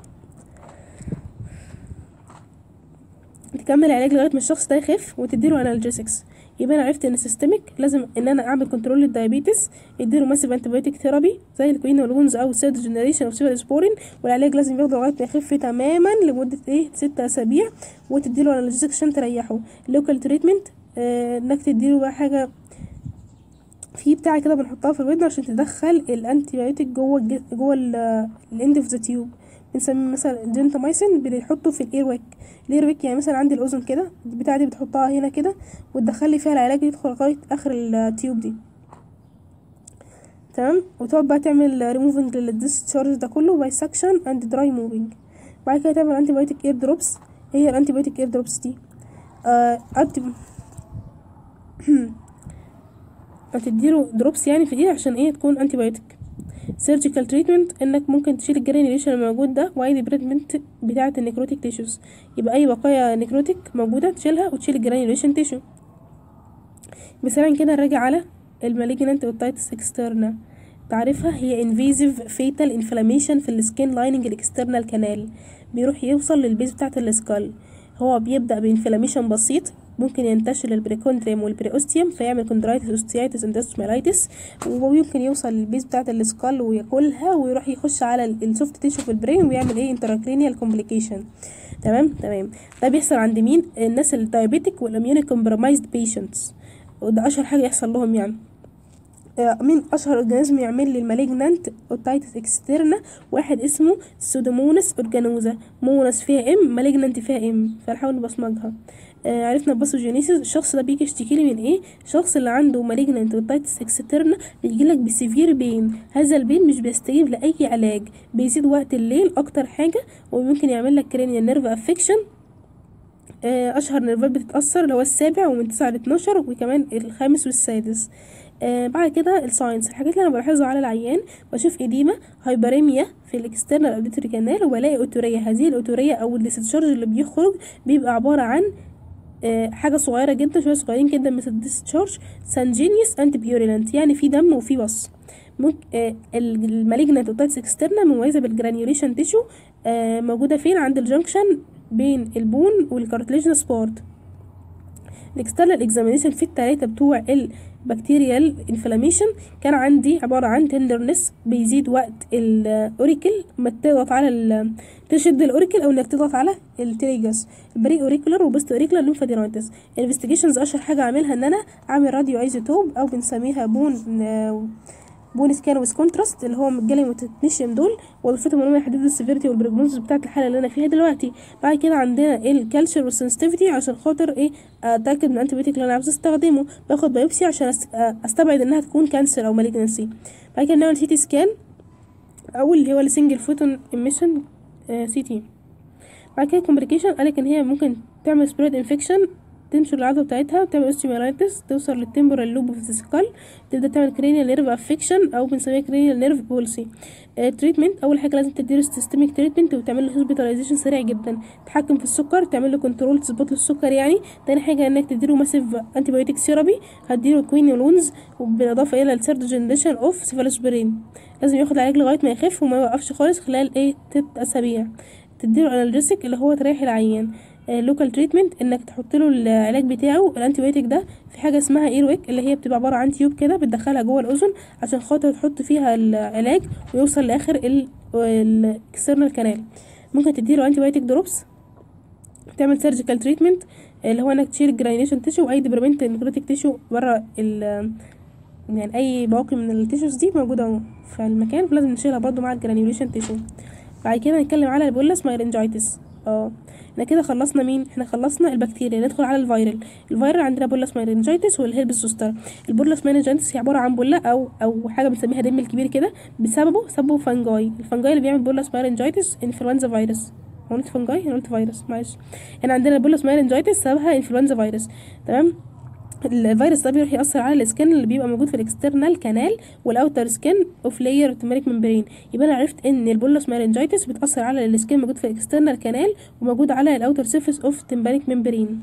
تكمل العلاج لغايه ما الشخص ده يخف وتديله انالجيسكس يبقى انا عرفت ان السيستميك لازم ان انا اعمل كنترول للدايابيتس اديله ماسيف انتيبيوتيك ثيرابي زي الكوينولونز او سيرد جنريشن اوف سيفالوسبورين والعلاج لازم ياخده لغايه ما يخف تماما لمده ايه ستة اسابيع وتديله انالجيسكس عشان تريحه اللوكال تريتمنت آه انك تديله بقى حاجه في بتاع كده بنحطها في الودن عشان تدخل الانتي بايوتيك جوه الج... جوه الاند اوف ذا تيوب بنسميه مثلا الجنتامايسين بنحطه في الاير ويك الاير ويك يعني مثلا عندي الاذن كده البتاعه دي بتحطها هنا كده وتدخل لي فيها العلاج يدخل لغايه اخر التيوب دي تمام وتقعد بقى تعمل ريموفنج للديسشارج ده كله باي سكشن اند دراي موفينج بعد كده تعمل انتي بايوتيك اير دروبس هي الانتي بايوتيك اير دروبس دي آه انتي هتديله دروبس يعني في ايديه عشان ايه تكون انتي بايوتيك سيرجيكال تريتمنت انك ممكن تشيل الجرانيوليشن الموجود ده وايد بريتمنت بتاعه النيكروتيك تيشوز يبقى اي بقايا نيكروتيك موجوده تشيلها وتشيل الجرانيوليشن تيشو مثلا كده نراجع على المالجنانت اوتايتس اكسترنا تعرفها هي invasive fatal inflammation في السكين لايننج الاكسترنال كانال بيروح يوصل للبيز بتاعه السكال هو بيبدأ بانفلاميشن بسيط ممكن ينتشر للبريكوندريم والبريوستيوم فيعمل كوندرايتس اوستيايتس اندوستوميلايتس ويمكن يوصل للبيز بتاعه السكال وياكلها ويروح يخش على السوفت تيشو في البرين ويعمل ايه انتراكرينيال كومبليكيشن تمام تمام ده بيحصل عند مين الناس الدايابيتك والاميوني كومبرومايزد بيشنتس وده اشهر حاجه يحصل لهم يعني مين اشهر اورجانيزم يعمل لي المالجنانت اوتايتس اكسترنا واحد اسمه سودومونس اورجانوزا مونس فيها ام مالجنانت فيها ام فنحاول نبصمجها آه عرفنا الباثوجينيسيس الشخص ده بيجي يشتكي لي من ايه الشخص اللي عنده مالجنانت اوتايتس اكسترنا بيجي لك بسيفير بين هذا البين مش بيستجيب لاي علاج بيزيد وقت الليل اكتر حاجه وممكن يعمل لك كرينيال نيرف افكشن اشهر نيرفات بتتاثر اللي هو السابع ومن 9 ل 12 وكمان الخامس والسادس آه بعد كده الساينس الحاجات اللي انا بلاحظها على العيان بشوف اديمه هايبريميا في الاكسترنال اوديتوري كانال وبلاقي اوتوريه هذه الاوتوريه او الديسشارج اللي بيخرج بيبقى عباره عن آه حاجه صغيره جدا شويه صغيرين جدا مثل الديسشارج سانجينيوس انت بيوريلانت يعني في دم وفي بص ممكن آه المالجنت اوتايتس اكسترنا مميزه بالجرانيوليشن تيشو آه موجوده فين عند الجنكشن بين البون والكارتليجنس بارت الاكسترنال اكزامينيشن في التلاتة بتوع البكتيريال انفلاميشن كان عندي عبارة عن تندرنس بيزيد وقت الاوريكل ما تضغط على ال تشد الاوريكل او انك تضغط على التريجس البري اوريكولار وبست اوريكولار ليمفادينايتس الانفستيجيشنز اشهر حاجة اعملها ان انا اعمل راديو ايزوتوب او بنسميها بون بون سكان ويز كونتراست اللي هو الجاليوم والتكنيشيوم دول وظيفتهم ان هم يحددوا السيفيريتي والبروجنوز بتاعه الحاله اللي انا فيها دلوقتي بعد كده عندنا الكالتشر والسنسيتيفيتي عشان خاطر ايه اتاكد من الانتيبيوتيك اللي انا عاوز استخدمه باخد بايوبسي عشان استبعد انها تكون كانسر او مالجنسي بعد كده نعمل سي تي سكان او اللي هو السنجل فوتون ايميشن سي تي بعد كده كومبليكيشن قالك ان هي ممكن تعمل سبريد انفكشن تنشر العضله بتاعتها تعمل اوستيوميلايتس توصل للتمبرال لوب في السكال تبدا تعمل كرينيال نيرف افكشن او بنسميها كرينيال نيرف بولسي تريتمنت اول حاجه لازم تديله سيستميك تريتمنت وتعمل له هوسبيتاليزيشن سريع جدا تتحكم في السكر تعمل له كنترول تظبط له السكر يعني تاني حاجه انك تديله ماسيف انتي بايوتيك ثيرابي هتديله كوينولونز وبالاضافه الى الثيرد جنريشن اوف سيفالوسبرين لازم ياخد العلاج لغايه ما يخف وما يوقفش خالص خلال ايه تلت اسابيع تديله انالجيسيك اللي هو تريح العيان لوكال تريتمنت انك تحط له العلاج بتاعه الانتيبيوتيك ده في حاجه اسمها ايرويك اللي هي بتبقى عباره عن تيوب كده بتدخلها جوه الاذن عشان خاطر تحط فيها العلاج ويوصل لاخر الاكسترنال كانال ممكن تديله انتيبيوتيك دروبس تعمل سيرجيكال تريتمنت اللي هو انك تشيل الجرانيشن تيشو واي ديبرمنت نكروتيك تيشو بره ال يعني اي بواقي من التيشوز دي موجوده في المكان فلازم نشيلها برضو مع الجرانيوليشن تيشو بعد كده نتكلم على البولس مايرنجايتس اه احنا كده خلصنا مين احنا خلصنا البكتيريا ندخل على الفيرال الفيرال عندنا بولس مايرنجايتس والهيربس زوستر البولس مايرنجايتس هي عباره عن بوله او او حاجه بنسميها دم الكبير كده بسببه سببه فانجاي الفانجاي اللي بيعمل بولس مايرنجايتس انفلونزا فيروس هو قلت فانجاي انا قلت فيروس معلش هنا عندنا البولس مايرنجايتس سببها انفلونزا فيروس تمام الفيروس ده بيروح يأثر على السكن اللي بيبقى موجود في الاكسترنال كانال والاوتر سكن اوف لاير تماريك ممبرين يبقى انا عرفت ان البولس مارنجايتس بتأثر على السكن موجود في الاكسترنال كانال وموجود على الاوتر سيرفيس اوف تمبريك ممبرين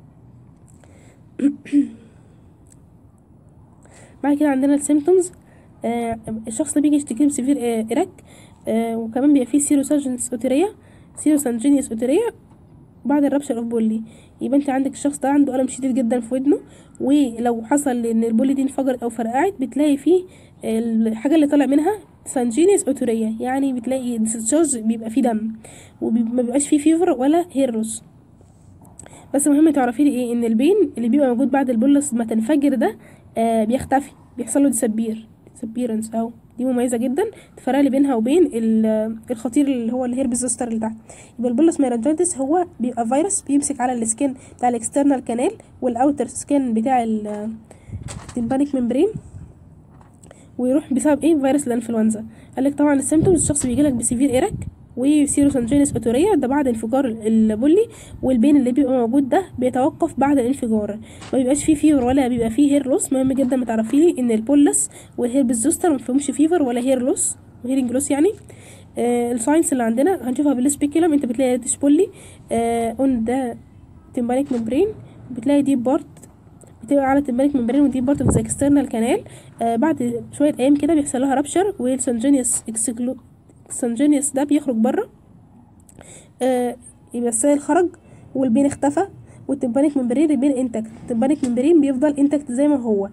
بعد كده عندنا السيمتومز آه الشخص ده بيجي يشتكي بسيفير آه إراك آه وكمان بيبقى فيه سيروساجنس اوتيريا سيروسانجينيوس اوتيريا بعد الربشة اوف بولي يبقى انت عندك الشخص ده عنده ألم شديد جدا في ودنه ولو حصل ان البولي دي انفجرت او فرقعت بتلاقي فيه الحاجة اللي طالع منها سانجينيس اوتوريا يعني بتلاقي ديسشارج بيبقى فيه دم وما بيبقاش فيه فيفر ولا هيروس بس مهم تعرفي لي ايه ان البين اللي بيبقى موجود بعد البولس ما تنفجر ده آه بيختفي بيحصل له ديسبير ديسبيرنس او دي مميزه جدا تفرق لي بينها وبين الخطير اللي هو الهيربس زوستر اللي تحت يبقى البولس ميرانجايتس هو بيبقى فيروس بيمسك على السكين بتاع الاكسترنال كانال والاوتر سكين بتاع التمبانيك ممبرين ويروح بسبب ايه فيروس الانفلونزا قال لك طبعا السيمتومز الشخص بيجي لك بسيفير ايرك وسيروسانجينيس اوتوريا ده بعد انفجار البولي والبين اللي بيبقى موجود ده بيتوقف بعد الانفجار ما بيبقاش فيه فيفر ولا بيبقى فيه هير لوس مهم جدا ما تعرفي لي ان البولس والهيربس زوستر ما فيهمش فيفر ولا هير لوس وهيرنج لوس يعني آه الساينس اللي عندنا هنشوفها بالسبيكيولم انت بتلاقي ريتش بولي آه اون ده تمبانيك ممبرين بتلاقي ديب بارت بتبقى على التمبانيك ممبرين وديب بارت في اكسترنال كانال آه بعد شويه ايام كده بيحصل لها رابشر والسنجينيوس اكسكلو السنجينيوس ده بيخرج بره آه يبقى السائل خرج والبين اختفى والتمبانيك ممبرين ريمين انتكت التمبانيك ممبرين بيفضل انتكت زي ما هو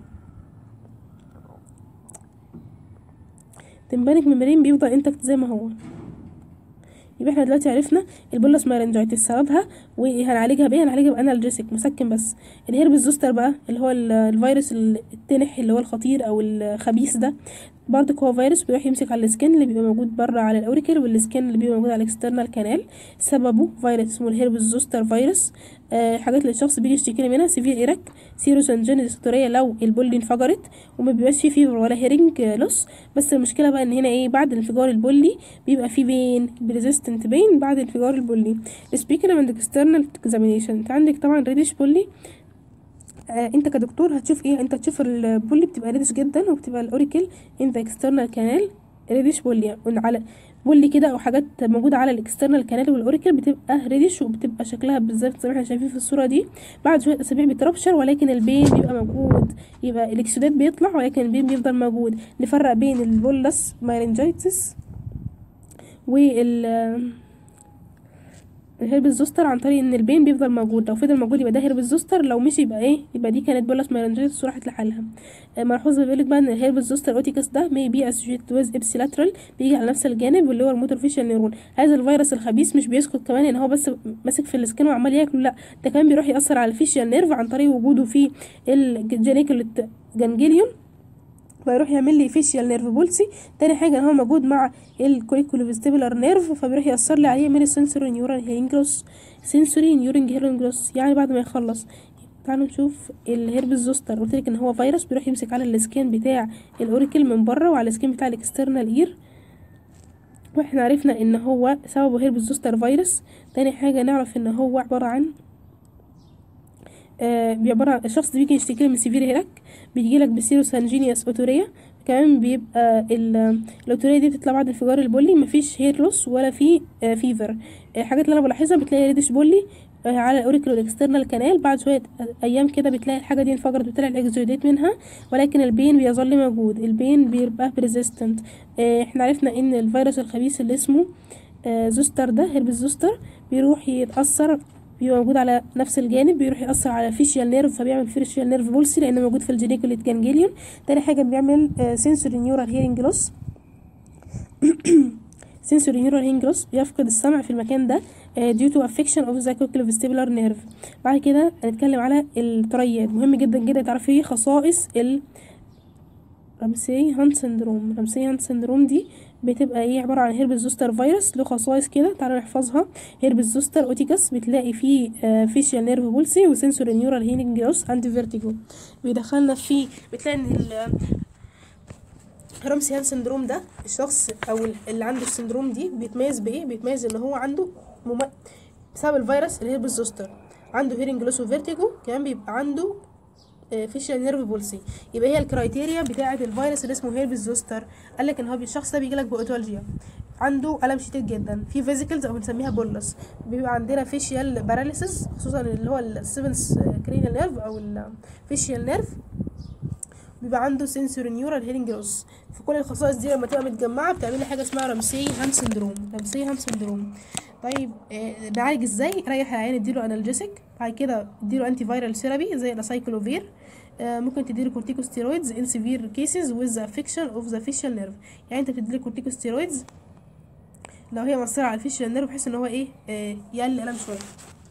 التمبانيك ممبرين بيفضل انتكت زي ما هو يبقى احنا دلوقتي عرفنا البولس مارنجايتس سببها وهنعالجها بايه هنعالجها بانالجيسيك مسكن بس الهيربس زوستر بقى اللي هو ال- الفيروس التنح اللي هو الخطير او الخبيث ده برضك هو فيروس بيروح يمسك على السكن اللي بيبقى موجود بره على الاوريكل والسكن اللي بيبقى موجود على الاكسترنال كانال سببه فيروس اسمه الهيربس زوستر فيروس آه حاجات اللي الشخص بيجي يشتكي لي منها سيفير ايرك سيروس انجينيسيتوريا لو البولي انفجرت وما بيبقاش فيه فيفر ولا هيرنج لوس بس المشكله بقى ان هنا ايه بعد انفجار البولي بيبقى فيه بين بريزيستنت بين بعد انفجار البولي سبيكينج عند اكسترنال اكزامينيشن انت عندك طبعا ريديش بولي آه انت كدكتور هتشوف ايه انت تشوف البولي بتبقى ريدش جدا وبتبقى الاوريكل ان ذا اكسترنال كانال ريدش بولي على بولي كده او حاجات موجوده على الاكسترنال كانال والاوريكل بتبقى ريدش وبتبقى شكلها بالظبط زي ما احنا شايفين في الصوره دي بعد شويه اسابيع بيتربشر ولكن البين بيبقى موجود يبقى الاكسودات بيطلع ولكن البين بيفضل موجود نفرق بين البولس مايرنجايتس وال الهربس زوستر عن طريق ان البين بيفضل موجود لو فضل موجود يبقى ده هربس زوستر لو مشي يبقى ايه يبقى دي كانت بولس مارنجيتس وراحت لحالها آه، ملحوظه بيقولك بقى ان الهربس زوستر اوتيكس ده may be associated with ابسيلاترال بيجي على نفس الجانب واللي هو الموتور فيشال نيرون هذا الفيروس الخبيث مش بيسكت كمان ان هو بس ماسك في السكن وعمال ياكل لا ده كمان بيروح ياثر على الفيشال نيرف عن طريق وجوده في الجانيكولت جانجليون فيروح يعمل لي فيشيال نيرف بولسي تاني حاجه ان هو موجود مع الكوريكولو فيستيبولار نيرف فبيروح ياثر لي عليه يعمل السنسوري نيورال هيرنجلوس سنسوري نيورنج هيرنجلوس يعني بعد ما يخلص تعالوا نشوف الهربس زوستر قلت لك ان هو فيروس بيروح يمسك على السكين بتاع الاوريكل من بره وعلى السكين بتاع الاكسترنال اير واحنا عرفنا ان هو سببه هربس زوستر فيروس تاني حاجه نعرف ان هو عباره عن آه عباره عن الشخص ده بيجي يشتكي من سيفير هيرك بيجي لك بسيروس هانجينيوس اوتوريا كمان بيبقى ال- الاوتوريا دي بتطلع بعد انفجار البولي مفيش هير لوس ولا في آه فيفر الحاجات اللي انا بلاحظها بتلاقي ريدش بولي آه على الاوريكل والاكسترنال كانال بعد شويه ايام كده بتلاقي الحاجه دي انفجرت وطلع الاكزوديت منها ولكن البين بيظل موجود البين بيبقى بريزيستنت آه احنا عرفنا ان الفيروس الخبيث اللي اسمه آه زوستر ده هربس زوستر بيروح يتاثر بيبقى موجود على نفس الجانب بيروح يأثر على فيشيال نيرف فبيعمل فيشيال نيرف بولسي لأنه موجود في الجينيكوليت جانجليون تاني حاجة بيعمل سنسوري نيورال هيرنج لوس سنسوري نيورال هيرنج لوس بيفقد السمع في المكان ده due to affection of the cochlear نيرف بعد كده هنتكلم على التريات مهم جدا جدا تعرفي ايه خصائص ال رمسي هانت سندروم رمسي هانت سندروم دي بتبقى ايه عباره عن هيربس زوستر فيروس له خصائص كده تعالوا نحفظها هيربس زوستر اوتيكس بتلاقي فيه فيشيال نيرف بولسي وسنسوري نيورال هيلينج لوس اند فيرتيجو بيدخلنا في بتلاقي ان ال- رمسي هان سندروم ده الشخص او اللي عنده السندروم دي بيتميز بايه بيتميز ان هو عنده مم... بسبب الفيروس الهيربس زوستر عنده هيرنج لوس وفيرتيجو كمان بيبقى عنده فيشيال نيرف بولسي يبقى هي الكرايتيريا بتاعه الفيروس اللي اسمه هيربس زوستر قال لك ان هو الشخص ده بيجي لك باوتولجيا عنده الم شديد جدا في فيزيكلز او بنسميها بولس بيبقى عندنا فيشيال باراليسيس خصوصا اللي هو السيفنس كرينال نيرف او الفيشيال نيرف بيبقى عنده سنسوري نيورال هيرنج لوس في كل الخصائص دي لما تبقى متجمعه بتعمل لي حاجه اسمها رمسي هان سندروم رمسي هان سندروم طيب آه، نعالج ازاي ريح العيان اديله انالجيسيك بعد كده اديله انتي فايرال ثيرابي زي الاسايكلوفير آه، ممكن تديله كورتيكوستيرويدز ان سيفير كيسز ويز افكشن اوف ذا فيشال نيرف يعني انت بتديله كورتيكوستيرويدز لو هي مأثرة على الفيشال نيرف بحيث ان هو ايه آه، يقلل الم شويه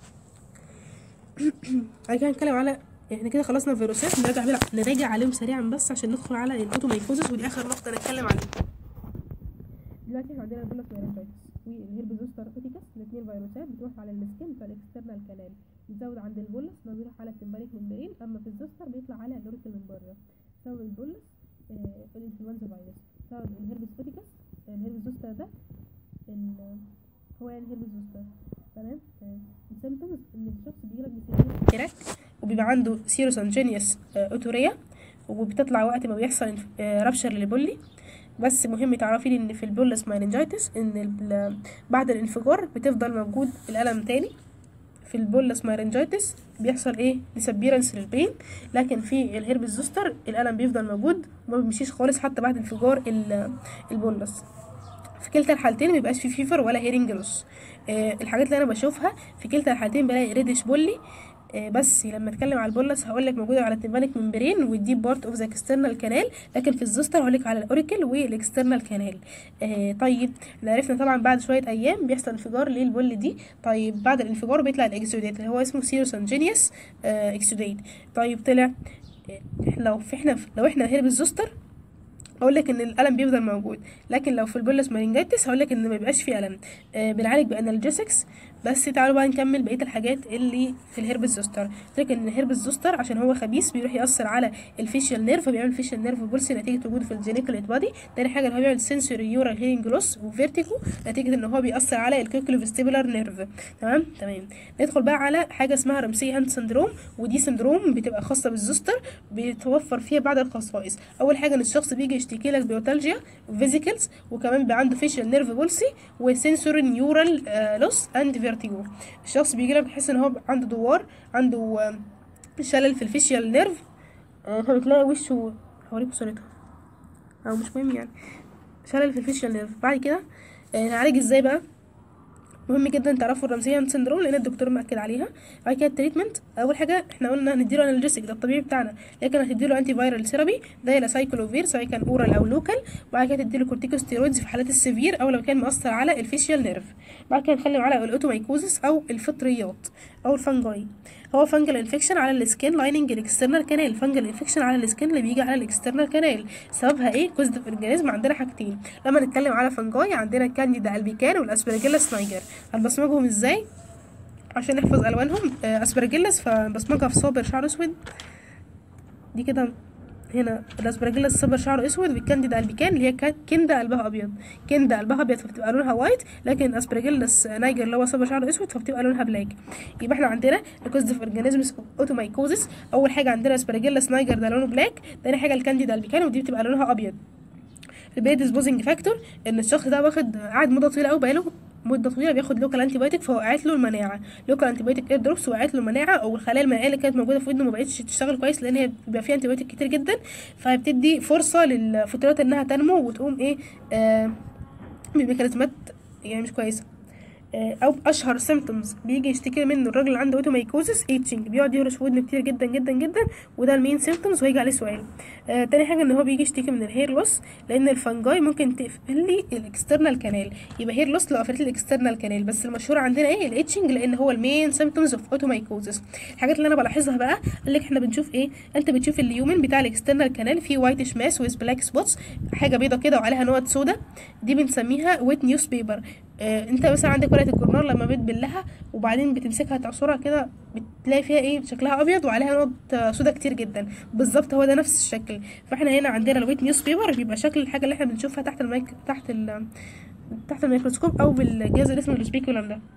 بعد كده هنتكلم على احنا كده خلصنا الفيروسات نراجع بقى نراجع عليهم سريعا بس عشان ندخل على الاوتوميكوزس ودي اخر نقطه نتكلم عليها دلوقتي احنا عندنا البولس ميرنجايتس والهيربزوستر اوتيكس الاثنين فيروسات بتروح على السكين بتاع الاكسترنال كانال بتزود عند البولس انه بيروح على التمبانيك ممبرين اما في الزوستر بيطلع على الاوريكل من بره سبب البولس آه الانفلونزا فيروس سبب الهيربس اوتيكس الهيربزوستر ده ال- هو يعني هيربزوستر تمام تمام السيمتومز ان الشخص بيجيلك بسيريس إيراك وبيبقى عنده سيروس انجينيوس اوتوريا وبتطلع وقت ما بيحصل رابشر للبولي بس مهم تعرفي ان في البولس ماينجايتس ان ال- بعد الانفجار بتفضل موجود الالم تاني في البولس مايرنجايتس بيحصل ايه ديسابيرنس للبين لكن في الهربس زوستر الالم بيفضل موجود وما بيمشيش خالص حتى بعد انفجار ال- البولس في كلتا الحالتين مبيبقاش في فيفر ولا هيرنج لوس آه الحاجات اللي انا بشوفها في كلتا الحالتين بلاقي ريدش بولي آه بس لما اتكلم على البولس هقول لك موجوده على التيمبانيك ممبرين والديب بارت اوف ذا اكسترنال كانال لكن في الزوستر هقول لك على الاوريكل والاكسترنال كانال آه طيب احنا عرفنا طبعا بعد شويه ايام بيحصل انفجار للبول دي طيب بعد الانفجار بيطلع الاكسوديت اللي هو اسمه سيروسونجينيوس آه اكسوديت طيب طلع آه لو في احنا لو احنا هرب الزوستر اقول لك ان الالم بيفضل موجود لكن لو في البولس مارينجيتس هقول لك ان ما بيبقاش فيه الم آه بنعالج بانالجيسكس بس تعالوا بقى نكمل بقيه الحاجات اللي في الهربس زوستر قلت لك ان الهربس زوستر عشان هو خبيث بيروح ياثر على الفيشيال نيرف فبيعمل فيشيال نيرف بولسي نتيجه وجوده في الجينيكال بادي تاني حاجه اللي هو بيعمل سنسوري يورال هيرنج لوس وفيرتيجو نتيجه ان هو بيأثر على الكوكلو فيستيبولار نيرف تمام تمام ندخل بقى على حاجه اسمها رمسي هاند سندروم ودي سندروم بتبقى خاصه بالزوستر بيتوفر فيها بعض الخصائص اول حاجه ان الشخص بيجي يشتكي لك بيوتالجيا وفيزيكلز وكمان بيبقى عنده فيشيال نيرف بولسي وسنسوري نيورال لوس اند فيرتيجو الشخص بيجي لك بيحس ان هو عنده دوار عنده شلل في الفيشيال نيرف فبتلاقي وشه هوريكم صورتها او مش مهم يعني شلل في الفيشيال نيرف بعد كده نعالج ازاي بقى مهم جدا تعرفوا الرمزيه سندروم لان الدكتور مأكد عليها بعد كده التريتمنت اول حاجه احنا قلنا هنديله انالجيسيك ده الطبيعي بتاعنا لكن هتديله انتي فايرال ثيرابي زي سايكلوفير سواء كان اورال او لوكال بعد كده تديله كورتيكوستيرويدز في حالات السيفير او لو كان مؤثر على الفيشيال نيرف بعد كده نتكلم على الاوتومايكوزس او الفطريات او الفنجاي هو فانجل انفكشن على السكين لايننج الاكسترنال كانال فانجل انفكشن على السكين اللي بيجي على الاكسترنال كانال سببها ايه كوزد اورجانيزم عندنا حاجتين لما نتكلم على فانجاي عندنا الكانديدا البيكان والاسبرجيلاس نايجر هنبصمجهم ازاي عشان نحفظ الوانهم آه اسبرجيلاس فبصمجها في صابر شعر اسود دي كده هنا الاسبرجيلاس صبر شعره اسود والكانديدا البيكان اللي هي كندا قلبها ابيض كندا قلبها ابيض فبتبقى لونها وايت لكن اسبرجيلاس نايجر اللي هو صبر شعره اسود فبتبقى لونها بلاك يبقى احنا عندنا الكوزيف اورجانيزمز اوتومايكوزس اول حاجه عندنا اسبرجيلاس نايجر ده لونه بلاك تاني حاجه الكانديدا البيكان ودي بتبقى لونها ابيض البي ديسبوزنج فاكتور ان الشخص ده واخد قاعد مده طويله قوي بقاله مده طويله بياخد لوكال انتي بايوتيك فوقعت له المناعه لوكال انتي بايوتيك اير دروبس وقعت له المناعه او الخلايا المناعيه اللي كانت موجوده في ودنه ما بقتش تشتغل كويس لان هي بيبقى فيها انتي بايوتيك كتير جدا فبتدي فرصه للفترات انها تنمو وتقوم ايه آه بميكانيزمات يعني مش كويسه او اشهر سيمتومز بيجي يشتكي منه الراجل اللي عنده اوتومايكوزس ايتشنج بيقعد يهرش في ودنه كتير جدا جدا جدا وده المين سيمتومز وهيجي عليه سؤال آه تاني حاجه ان هو بيجي يشتكي من الهير لوس لان الفنجاي ممكن تقفل لي الاكسترنال كانال يبقى هير لوس لو قفلت لي الاكسترنال كانال بس المشهور عندنا ايه الايتشنج لان هو المين سيمتومز اوف اوتومايكوزس الحاجات اللي انا بلاحظها بقى قال لك احنا بنشوف ايه انت بتشوف اليومن بتاع الاكسترنال كانال فيه وايتش ماس ويز بلاك سبوتس حاجه بيضه كده وعليها نقط سودا دي بنسميها ويت نيوز بيبر آه انت مثلا عندك ورقه الجورنال لما بتبلها وبعدين بتمسكها تعصرها كده بتلاقي فيها ايه شكلها ابيض وعليها نقط سودا كتير جدا بالظبط هو ده نفس الشكل فاحنا هنا عندنا الويت نيوز بيبر بيبقى شكل الحاجه اللي احنا بنشوفها تحت الميك تحت ال تحت الميكروسكوب او بالجهاز اللي اسمه السبيكولم ده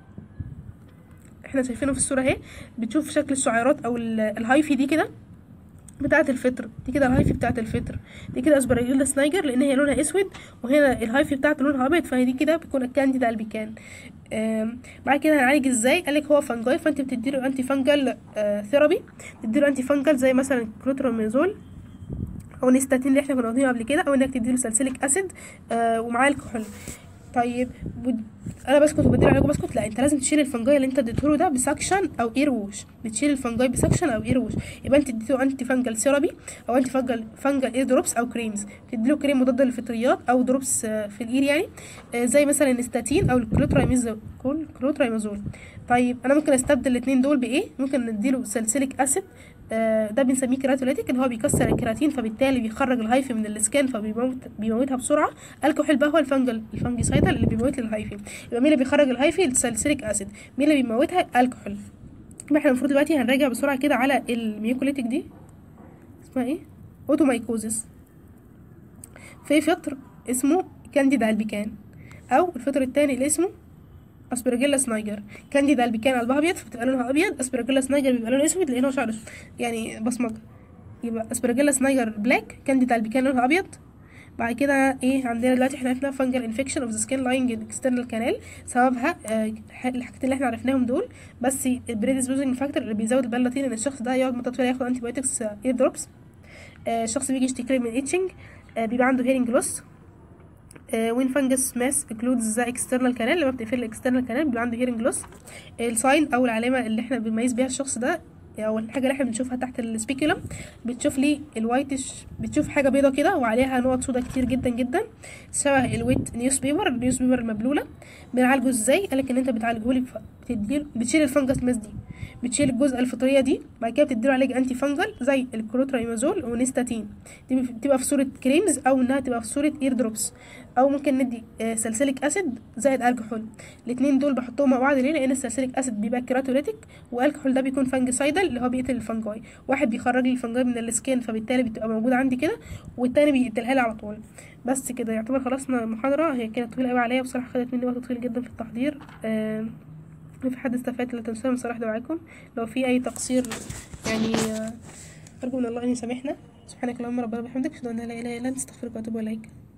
احنا شايفينه في الصوره اهي بتشوف شكل الشعيرات او الهايفي دي كده بتاعة الفطر دي كده الهايفي بتاعة الفطر دي كده اسبراجيلا سنايجر لان هي لونها اسود وهنا الهايفي بتاعته لونها ابيض فهي دي كده بتكون الكانديدا البيكان بعد كده هنعالج ازاي قالك هو فانجاي فانت بتديله انتي فانجل آه ثيرابي بتديله انتي فانجل زي مثلا كلوتراميزول او نيستاتين اللي احنا كنا واخدينه قبل كده او انك تديله سلسليك اسيد آه ومعاه الكحول طيب بود... انا بسكت وبديله علاج بسكت لا انت لازم تشيل الفنجاي اللي انت اديته ده بسكشن او اير ووش بتشيل الفنجاي بسكشن او اير ووش يبقى انت اديته انتي فانجل ثيرابي او انتي فانجل فانجل اير دروبس او كريمز تديله كريم مضاد للفطريات او دروبس في الاير يعني زي مثلا النستاتين او الكلوترايميزول كلوترايمازول طيب انا ممكن استبدل الاثنين دول بايه ممكن نديله سلسليك اسيد ده بنسميه كيراتوليتيك اللي هو بيكسر الكيراتين فبالتالي بيخرج الهايفي من السكان فبيموت بيموتها بسرعه الكحول بقى هو الفنجل الفنجيسايدال اللي بيموت الهايفي يبقى مين اللي بيخرج الهايفي السلسليك اسيد مين اللي بيموتها الكحول يبقى احنا المفروض دلوقتي هنراجع بسرعه كده على الميوكوليتيك دي اسمها ايه اوتومايكوزس في فطر اسمه كانديدا البيكان او الفطر التاني اللي اسمه اسبرجيلاس نايجر كانديدا البيكان قلبها ابيض فبتبقى لونها ابيض اسبرجيلاس نايجر بيبقى لونه اسود لان هو شعره اسود يعني بصمجه يبقى اسبرجيلاس نايجر بلاك كانديدا البيكان لونها ابيض بعد كده ايه عندنا دلوقتي احنا عرفنا فانجل انفكشن اوف ذا سكين لاينج اكسترنال كانال سببها آه الحاجتين اللي احنا عرفناهم دول بس البريديسبوزنج فاكتور اللي بيزود البلاتين ان الشخص ده يقعد مده طويله ياخد انتي بايوتكس اير دروبس آه الشخص بيجي يشتكي من ايتشنج آه بيبقى عنده هيرنج لوس وين فانجس ماس اكلودز ذا اكسترنال كانال لما بتقفل الاكسترنال كانال بيبقى عنده هيرنج لوس الساين او العلامه اللي احنا بنميز بيها الشخص ده او الحاجه اللي احنا بنشوفها تحت السبيكولم بتشوف لي الوايتش بتشوف حاجه بيضه كده وعليها نقط سودا كتير جدا جدا شبه الويت نيوز بيبر النيوز بيبر المبلوله بنعالجه ازاي قالك ان انت بتعالجه لي بتديله بتشيل الفنجس ماس دي بتشيل الجزء الفطريه دي بعد كده بتديله علاج انتي فنجل زي الكروترايمازول ونيستاتين دي بتبقى في صوره كريمز او انها تبقى في صوره اير دروبس او ممكن ندي آه، سلسليك اسيد زائد الكحول الاثنين دول بحطهم مع بعض ليه لان السلسليك اسيد بيبقى كيراتوليتيك والكحول ده بيكون فانجسايدال اللي هو بيقتل الفنجاي واحد بيخرج لي الفنجاي من السكين فبالتالي بتبقى موجوده عندي كده والتاني بيقتلها لي على طول بس كده يعتبر خلصنا المحاضره هي كانت طويله قوي عليا بصراحه خدت مني وقت طويل جدا في التحضير آه لو في حد استفاد لا تنسوا من صراحه دعائكم لو في اي تقصير يعني آه، ارجو من الله ان يسامحنا سبحانك اللهم ربنا وبحمدك اشهد ان لا اله الا انت استغفرك واتوب اليك